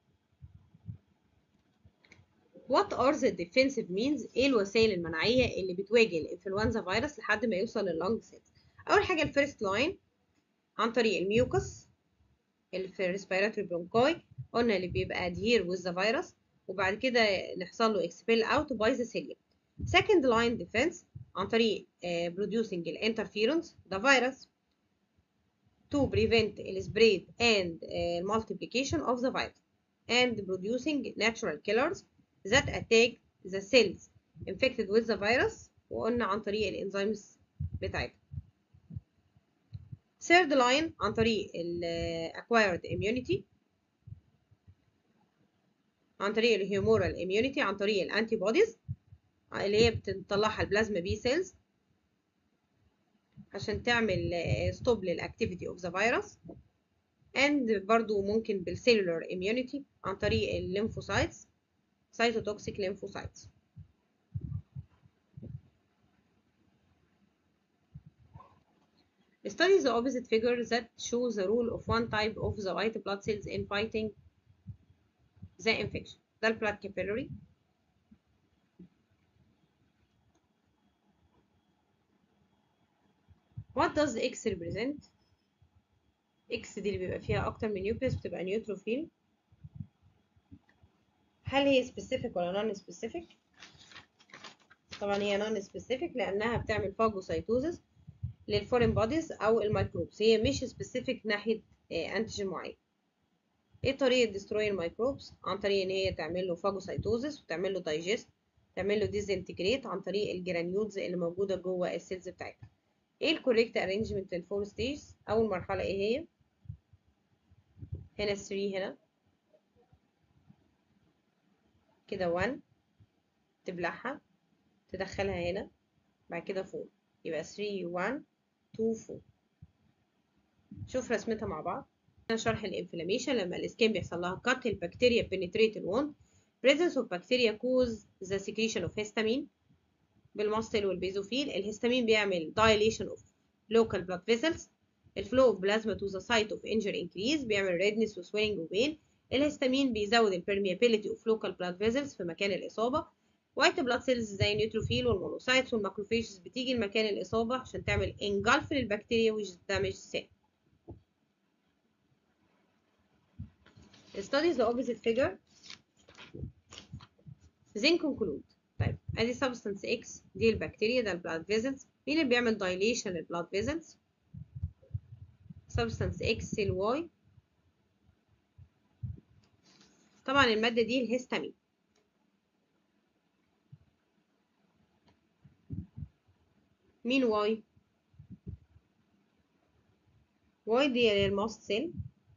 What are the defensive means؟ ايه الوسائل المناعية اللي بتواجه الانفلونزا فيروس لحد ما يوصل لللونج سيلز؟ أول حاجة الفيرست لاين عن طريق الميوكس اللي في الريسبيراتوري برونكاي قلنا اللي بيبقى adhere with the virus وبعد كده نحصل له expel out by the cilium. Second line defense عن طريق uh, producing الانترفيرونز the virus to prevent the spread and uh, multiplication of the virus and producing natural killers that attack the cells infected with the virus وقلنا عن طريق الانزيمز بتاعتها third line عن طريق ال acquired immunity عن طريق الهيومورال immunity عن طريق الانتي بوديز اللي هي بتطلعها البلازما بي سيلز عشان تعمل ستوب للاكتيفيتي اوف ذا فيروس and برضو ممكن بالسيلولار immunity عن طريق الليمفوسايتس cytotoxic lymphocytes Study the opposite figure that shows the role of one type of the white blood cells in fighting the infection. ده البلاد capillary What does X represent? X دي اللي بيبقى فيها أكتر من نيوكليس بتبقى نيوتروفيل هل هي specific ولا non specific؟ طبعا هي non specific لأنها بتعمل phagocytosis للفورين بوديز او الميكروبس هي مش سبيسيفيك ناحيه انتيجين معين ايه طريقه ديستروي الميكروبس عن طريق ان هي تعمل له فاجوسايتوزس وتعمل له دايجست تعمل له ديزنتجريت عن طريق الجرانيولز اللي موجوده جوه السيلز بتاعتها ايه الكوريكت ارينجمنت للفور ستيج اول مرحله ايه هي هنا 3 هنا كده 1 تبلعها تدخلها هنا بعد كده فوق يبقى 3 1 2 4 شوف رسمتها مع بعض هنا شرح الانفلاميشن لما الاسكين بيحصل لها كات البكتيريا بنتريت الوند presence of bacteria cause the secretion of histamine بالمصل والبيزوفيل الهستامين بيعمل dilation of local blood vessels الفلو of plasma to the site of injury increase بيعمل redness وswelling وبين الهستامين بيزود البرميابيليتي of local blood vessels في مكان الإصابة وايت بلاد سيلز زي النيوتروفيل والمونوسايتس والماكروفيجز بتيجي لمكان الإصابة عشان تعمل انجلف للبكتيريا which damage cell. Studies the opposite figure then conclude طيب ادي substance X دي البكتيريا ده البلاد فيزلز مين اللي بيعمل dilation للبلاد فيزلز substance X سيل Y طبعا المادة دي الهستامين مين واي واي دي الماست سيل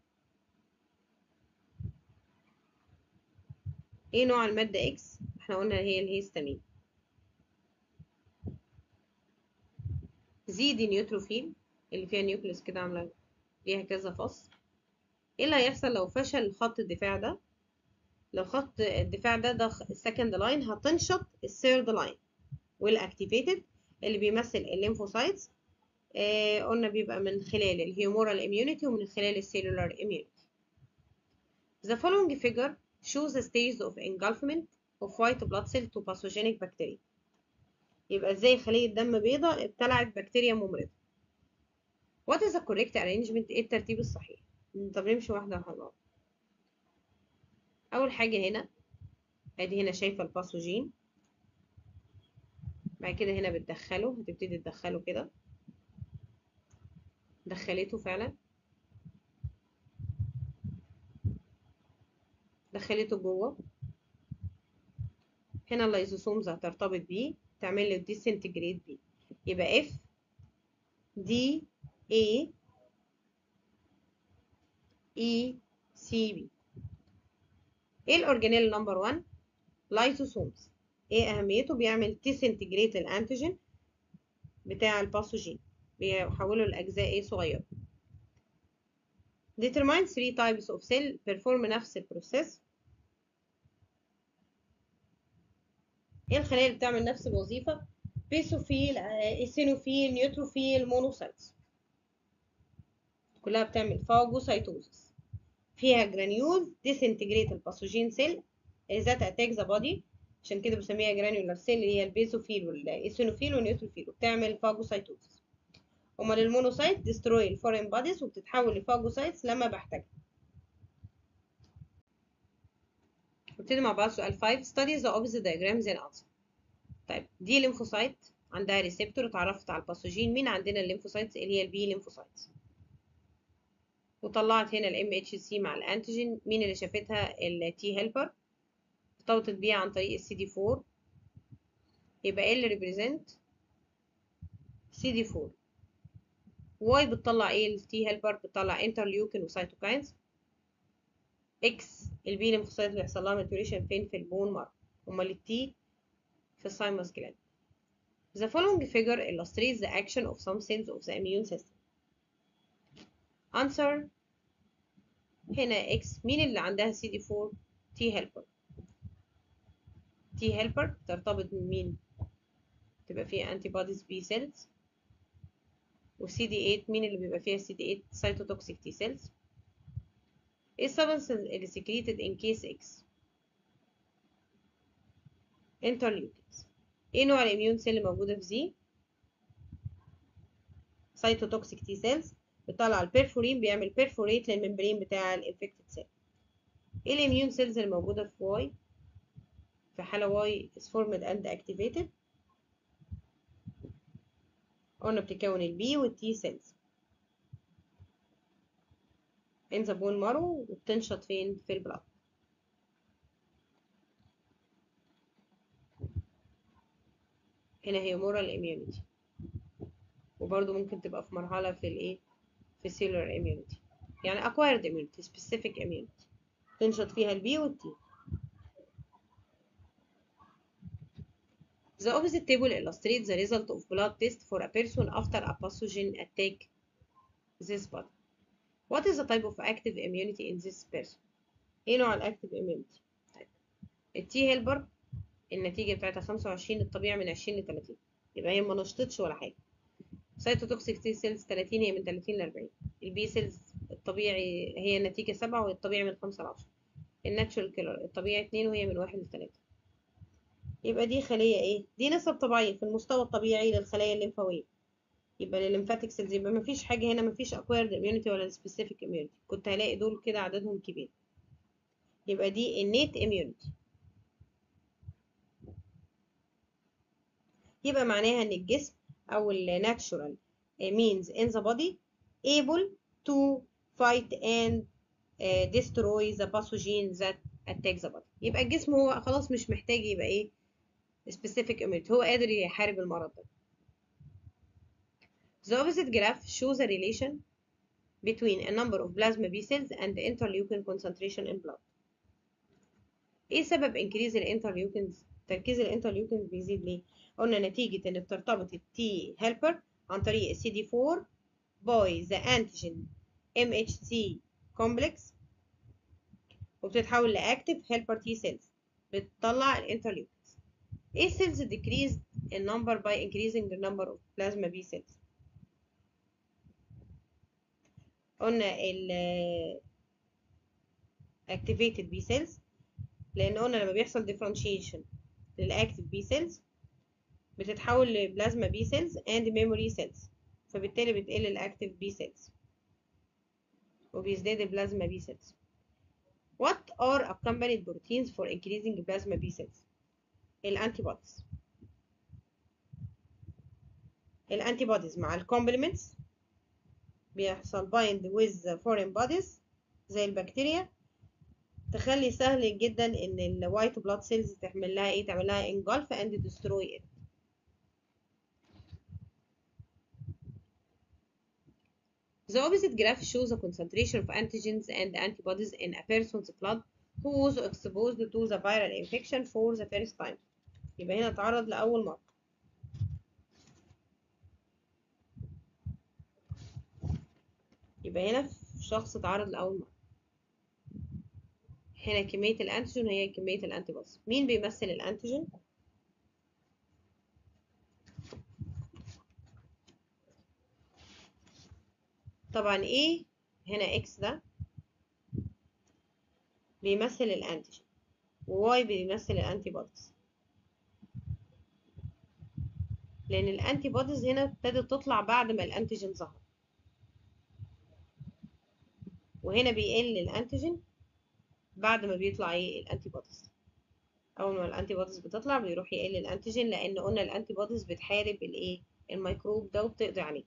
ايه نوع المادة اكس احنا قلنا هي الهيستامين زي دي نيوتروفيل اللي فيها نيوكليس كده عاملة ليها كذا فص ايه اللي هيحصل لو فشل خط الدفاع ده لو خط الدفاع ده ده السكند لاين هتنشط الثيرد لاين والاكتيفيتد اللي بيمثل الليمفوسايتس آه قلنا بيبقى من خلال الهيومورال immunity ومن خلال السيلولار immunity. The following figure shows the stages of engulfment of white blood cell to pathogenic bacteria. يبقى ازاي خلية دم بيضاء ابتلعت بكتيريا ممرضة. What is the correct arrangement؟ ايه الترتيب الصحيح؟ طب نمشي واحدة واحدة. أول حاجة هنا ادي هنا شايفة الباثوجين بعد كده هنا بتدخله هتبتدي تدخله كده دخلته فعلا دخلته جوه هنا اللايزوسومز هترتبط بيه تعمل له ديسنتجريت بيه يبقى اف دي اي اي سي بي ايه الاورجانيل نمبر 1 لايزوسومز ايه اهميته بيعمل تيسنتجريت الانتيجين بتاع الباثوجين بيحوله لاجزاء ايه صغيره determine three types of cell perform نفس البروسيس ايه الخلايا اللي بتعمل نفس الوظيفه بيسوفيل ايسينوفيل نيوتروفيل مونوسايتس كلها بتعمل فاجوسايتوزس فيها جرانيول ديسنتجريت الباثوجين سيل ذات اتاك ذا بودي عشان كده بسميها جرانيولار سيل اللي هي البيزوفيل والايسينوفيل والنيوتروفيل وبتعمل فاجوسايتوزس امال المونوسايت ديستروي الفورين بوديز وبتتحول لفاجوسايتس لما بحتاجها نبتدي مع بعض سؤال 5 study the opposite diagrams and answer طيب دي ليمفوسايت عندها ريسبتور اتعرفت على الباثوجين مين عندنا الليمفوسايتس اللي هي البي ليمفوسايتس وطلعت هنا الام اتش سي مع الانتيجين مين اللي شافتها التي هيلبر ارتبطت بيها عن طريق السي دي 4 يبقى ايه اللي ريبريزنت سي دي 4 واي بتطلع ايه التي هيلبر بتطلع انترليوكين وسيتوكاينز اكس البي ليمفوسايت اللي يحصل لها ماتوريشن فين في البون مارو امال التي في السايموس جلاند The following figure illustrates the action of some cells of the immune system. Answer هنا X مين اللي عندها CD4 T helper T helper ترتبط بمين تبقى فيها antibodies B cells و CD8 مين اللي بيبقى فيها CD8 cytotoxic T cells ايه السبنس اللي secreted in case X interleukins ايه نوع الاميون سيل اللي موجوده في زي سايتوتوكسيك تي سيلز بتطلع البيرفورين بيعمل بيرفوريت للممبرين بتاع الانفكتد سيل ايه الاميون سيلز اللي موجوده في واي في حاله واي is formed and activated قلنا بتكون البي والتي سيلز in the bone marrow وبتنشط فين في البلاد هنا هي moral immunity وبرضه ممكن تبقى في مرحلة في الايه في cellular immunity يعني acquired immunity specific immunity تنشط فيها البي والتي The opposite table illustrates the result of blood test for a person after a pathogen attack this body. What is the type of active immunity in this person? ايه نوع الاكتيف immunity؟ طيب التي هيلبر النتيجة بتاعتها 25 الطبيعي من 20 ل 30 يبقى هي ما نشطتش ولا حاجة سايتوتوكسيك تي سيلز 30 هي من 30 ل 40 البي سيلز الطبيعي هي النتيجة 7 والطبيعي من 5 ل 10 الناتشورال كيلر الطبيعي 2 وهي من 1 ل 3 يبقى دي خلية ايه؟ دي نسب طبيعية في المستوى الطبيعي للخلايا الليمفاوية يبقى للليمفاتيك سيلز يبقى مفيش حاجة هنا مفيش acquired immunity ولا specific immunity كنت هلاقي دول كده عددهم كبير يبقى دي innate immunity يبقى معناها ان الجسم او ال natural means in the body able to fight and uh, destroy the pathogen that attack the body يبقى الجسم هو خلاص مش محتاج يبقى ايه specific immunity هو قادر يحارب المرض ده The opposite graph shows a relation between a number of plasma B cells and the interleukin concentration in blood. ايه سبب increase الانترليوكنز تركيز الانترليوكنز بيزيد ليه قلنا نتيجة ان بترتبط التي هيلبر عن طريق السي دي 4 باي ذا انتيجين ام اتش سي كومبلكس وبتتحول لاكتيف هيلبر تي سيلز بتطلع الانترليوكنز ايه cells decrease in number by increasing the number of plasma B cells قلنا ال activated B cells لان قلنا لما بيحصل differentiation للاكتيف B cells بتتحول لبلازما بي سيلز اند ميموري سيلز فبالتالي بتقل الاكتيف بي سيلز وبيزداد البلازما بي سيلز What are accompanied proteins for increasing plasma B cells? الانتي بوديز الانتي بوديز مع الكومبلمنتس بيحصل bind with foreign bodies زي البكتيريا تخلي سهل جدا ان الوايت بلاد سيلز تعمل لها ايه تعمل لها engulf and destroy it The opposite graph shows the concentration of antigens and antibodies in a person's blood who was exposed to the viral infection for the first time. يبقى هنا اتعرض لأول مرة. يبقى هنا في شخص اتعرض لأول مرة. هنا كمية الأنتيجين هي كمية الأنتيبوديز. مين بيمثل الأنتيجين؟ طبعا ايه هنا اكس ده بيمثل الانتيجين وواي بيمثل الانتي بوديز لان الانتي بوديز هنا ابتدت تطلع بعد ما الانتيجين ظهر وهنا بيقل الانتيجين بعد ما بيطلع ايه الانتي بوديز اول ما الانتي بوديز بتطلع بيروح يقل الانتيجين لان قلنا الانتي بوديز بتحارب الايه الميكروب ده وبتقضي عليه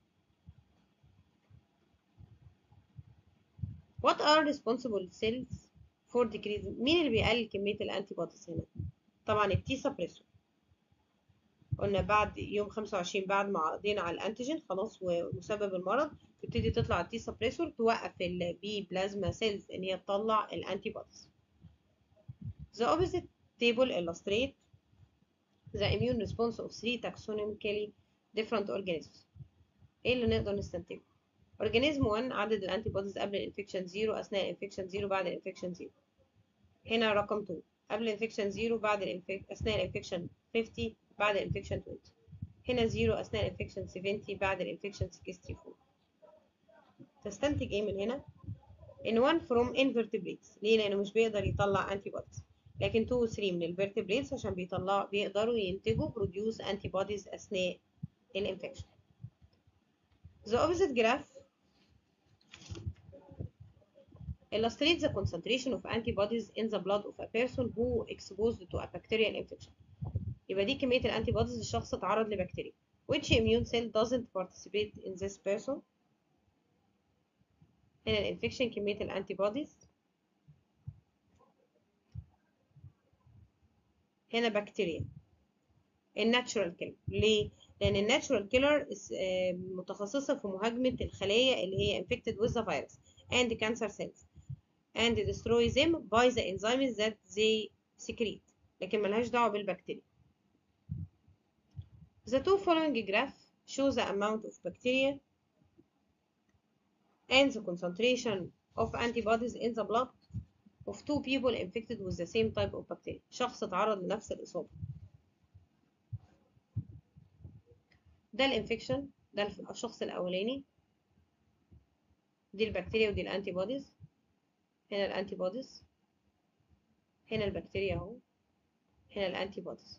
What are responsible cells for decreasing مين اللي بيقلل كمية الانتي بوديز هنا؟ طبعا التي سبريسور قلنا بعد يوم 25 بعد ما قضينا على الانتيجين خلاص ومسبب المرض تبتدي تطلع التي سبريسور توقف البي بلازما سيلز ان هي تطلع الانتي بوديز The opposite table illustrates the immune response of three taxonomically different organisms. ايه اللي نقدر نستنتجه؟ اورجانيزم 1 عدد الانتي بوديز قبل الانفكشن 0 اثناء الانفكشن 0 بعد الانفكشن 0 هنا رقم 2 قبل الانفكشن 0 بعد الانفك... اثناء الانفكشن 50 بعد الانفكشن 20 هنا 0 اثناء الانفكشن 70 بعد الانفكشن 64 تستنتج ايه من هنا ان 1 from invertebrates ليه لانه مش بيقدر يطلع انتي بوديز لكن 2 و 3 من الفيرتبريتس عشان بيطلعوا بيقدروا ينتجوا بروديوس انتي بوديز اثناء الانفكشن The opposite graph illustrates the concentration of antibodies in the blood of a person who exposed to a bacterial infection. يبقى دي كمية الانتي بوديز الشخص اتعرض لبكتيريا. Which immune cell doesn't participate in this person? هنا الانفكشن كمية الانتي بوديز هنا بكتيريا الناتشورال كيلر ليه؟ لأن الناتشورال كيلر متخصصة في مهاجمة الخلايا اللي هي infected with the virus and cancer cells and destroy them by the enzymes that they secrete لكن ملهاش دعوة بالبكتيريا The two following graph show the amount of bacteria and the concentration of antibodies in the blood of two people infected with the same type of bacteria شخص اتعرض لنفس الإصابة ده الانفكشن ده الشخص الأولاني دي البكتيريا ودي الانتي بوديز هنا الانتي بوديز هنا البكتيريا اهو هنا الانتي بوديز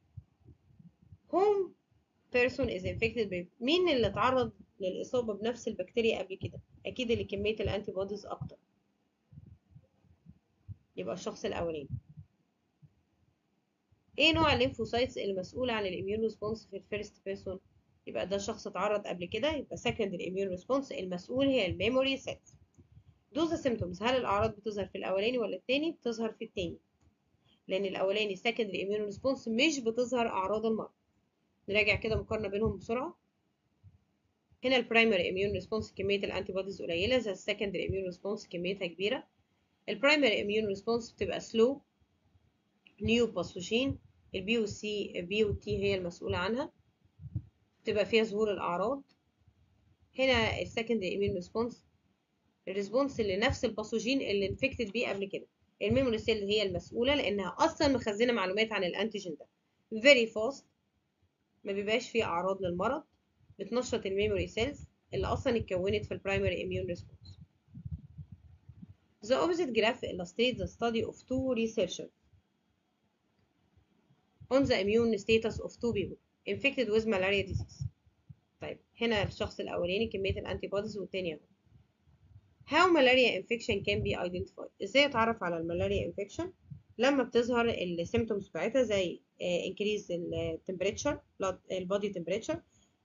whom person is infected by مين اللي اتعرض للإصابة بنفس البكتيريا قبل كده أكيد اللي كمية الانتي بوديز أكتر يبقى الشخص الأولاني ايه نوع الليمفوسايتس المسؤولة عن الاميون ريسبونس في الفيرست بيرسون يبقى ده شخص اتعرض قبل كده يبقى secondary immune response المسؤول هي الميموري سيلز دوز symptoms هل الأعراض بتظهر في الأولاني ولا التاني بتظهر في التاني لأن الأولاني secondary immune response مش بتظهر أعراض المرض نراجع كده مقارنة بينهم بسرعة هنا البرايمري immune response كمية الانتي بوديز قليلة زي السكندري immune response كميتها كبيرة البرايمري immune response بتبقى slow نيو باثوجين البي والسي البي والتي هي المسؤولة عنها بتبقى فيها ظهور الأعراض هنا السكندري immune response الريسبونس لنفس الباثوجين اللي انفكتد بيه قبل كده الميموري سيل هي المسؤولة لأنها أصلا مخزنة معلومات عن الأنتيجين ده very fast ما بيبقاش فيه أعراض للمرض بتنشط الميموري سيلز اللي أصلا اتكونت في البرايمري immune response The opposite graph illustrates the study of two researchers on the immune status of two people infected with malaria disease. طيب هنا الشخص الأولاني كمية الأنتي بوديز والتاني أهو. How malaria infection can be identified؟ إزاي أتعرف على الملاريا infection؟ لما بتظهر السيمتومز بتاعتها زي increase ال temperature البودي temperature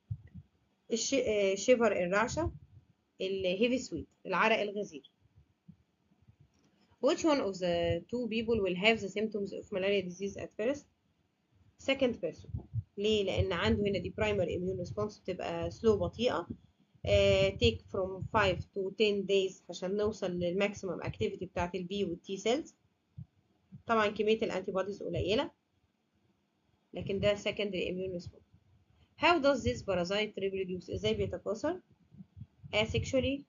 الشيفر الرعشة الهيفي سويت العرق الغزير. Which one of the two people will have the symptoms of malaria disease at first؟ second person ليه؟ لأن عنده هنا دي primary immune response بتبقى slow بطيئة uh, take from 5 to 10 days عشان نوصل للماكسيمم activity بتاعت البي والتي cells طبعا كمية الانتي بوديز قليلة لكن ده secondary immune response how does this parasite reproduce ازاي بيتكاثر asexually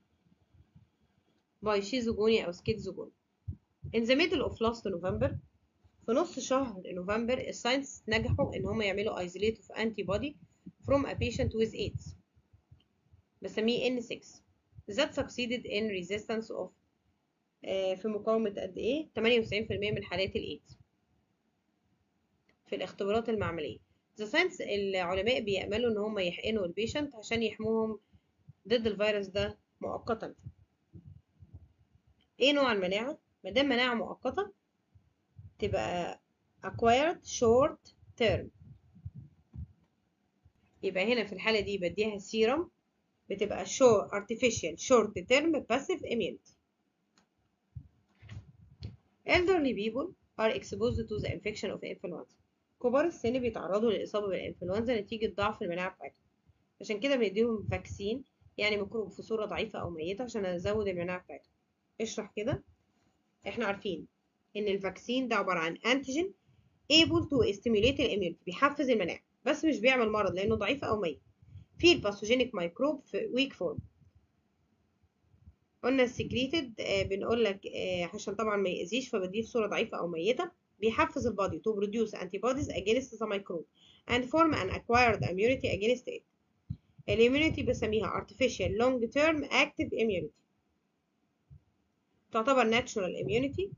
by شيزوجوني أو سكيتزوجوني in the middle of last November في نص شهر نوفمبر الساينس نجحوا ان هم يعملوا isolate of antibody from a patient with AIDS بسميه N6 that succeeded in resistance of آه في مقاومة قد ايه 98% من حالات الايدز في الاختبارات المعملية the science العلماء بيأملوا ان هم يحقنوا البيشنت عشان يحموهم ضد الفيروس ده مؤقتا ايه نوع المناعة مادام مناعة مؤقتة تبقى acquired short term يبقى هنا في الحالة دي بديها سيرم بتبقى short artificial short term passive immunity elderly people are exposed to the infection of influenza كبار السن بيتعرضوا للإصابة بالإنفلونزا نتيجة ضعف المناعة بتاعتهم عشان كده بنديهم فاكسين يعني ميكروب في صورة ضعيفة أو ميتة عشان نزود المناعة بتاعتهم اشرح كده احنا عارفين ان الفاكسين ده عبارة عن انتيجين able to stimulate الاميونيتي بيحفز المناعة بس مش بيعمل مرض لأنه ضعيف أو ميت في الباثوجينيك ميكروب في ويك فورم قلنا السكريتد بنقول لك آه، عشان طبعا ما يأذيش فبديه في صورة ضعيفة أو ميتة بيحفز البادي to produce antibodies against the microbe and form an acquired immunity against it الاميونيتي بسميها artificial long term active immunity تعتبر natural immunity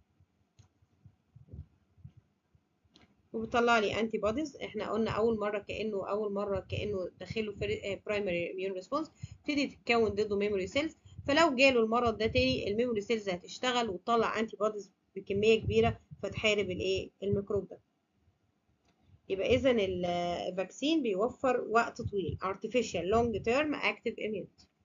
وبتطلع لي انتي بوديز احنا قلنا اول مره كانه اول مره كانه داخله برايمري اميون ريسبونس تبتدي تتكون ضده ميموري سيلز فلو جاله المرض ده تاني الميموري سيلز هتشتغل وتطلع انتي بوديز بكميه كبيره فتحارب الايه الميكروب ده يبقى اذا الفاكسين بيوفر وقت طويل artificial long term active immunity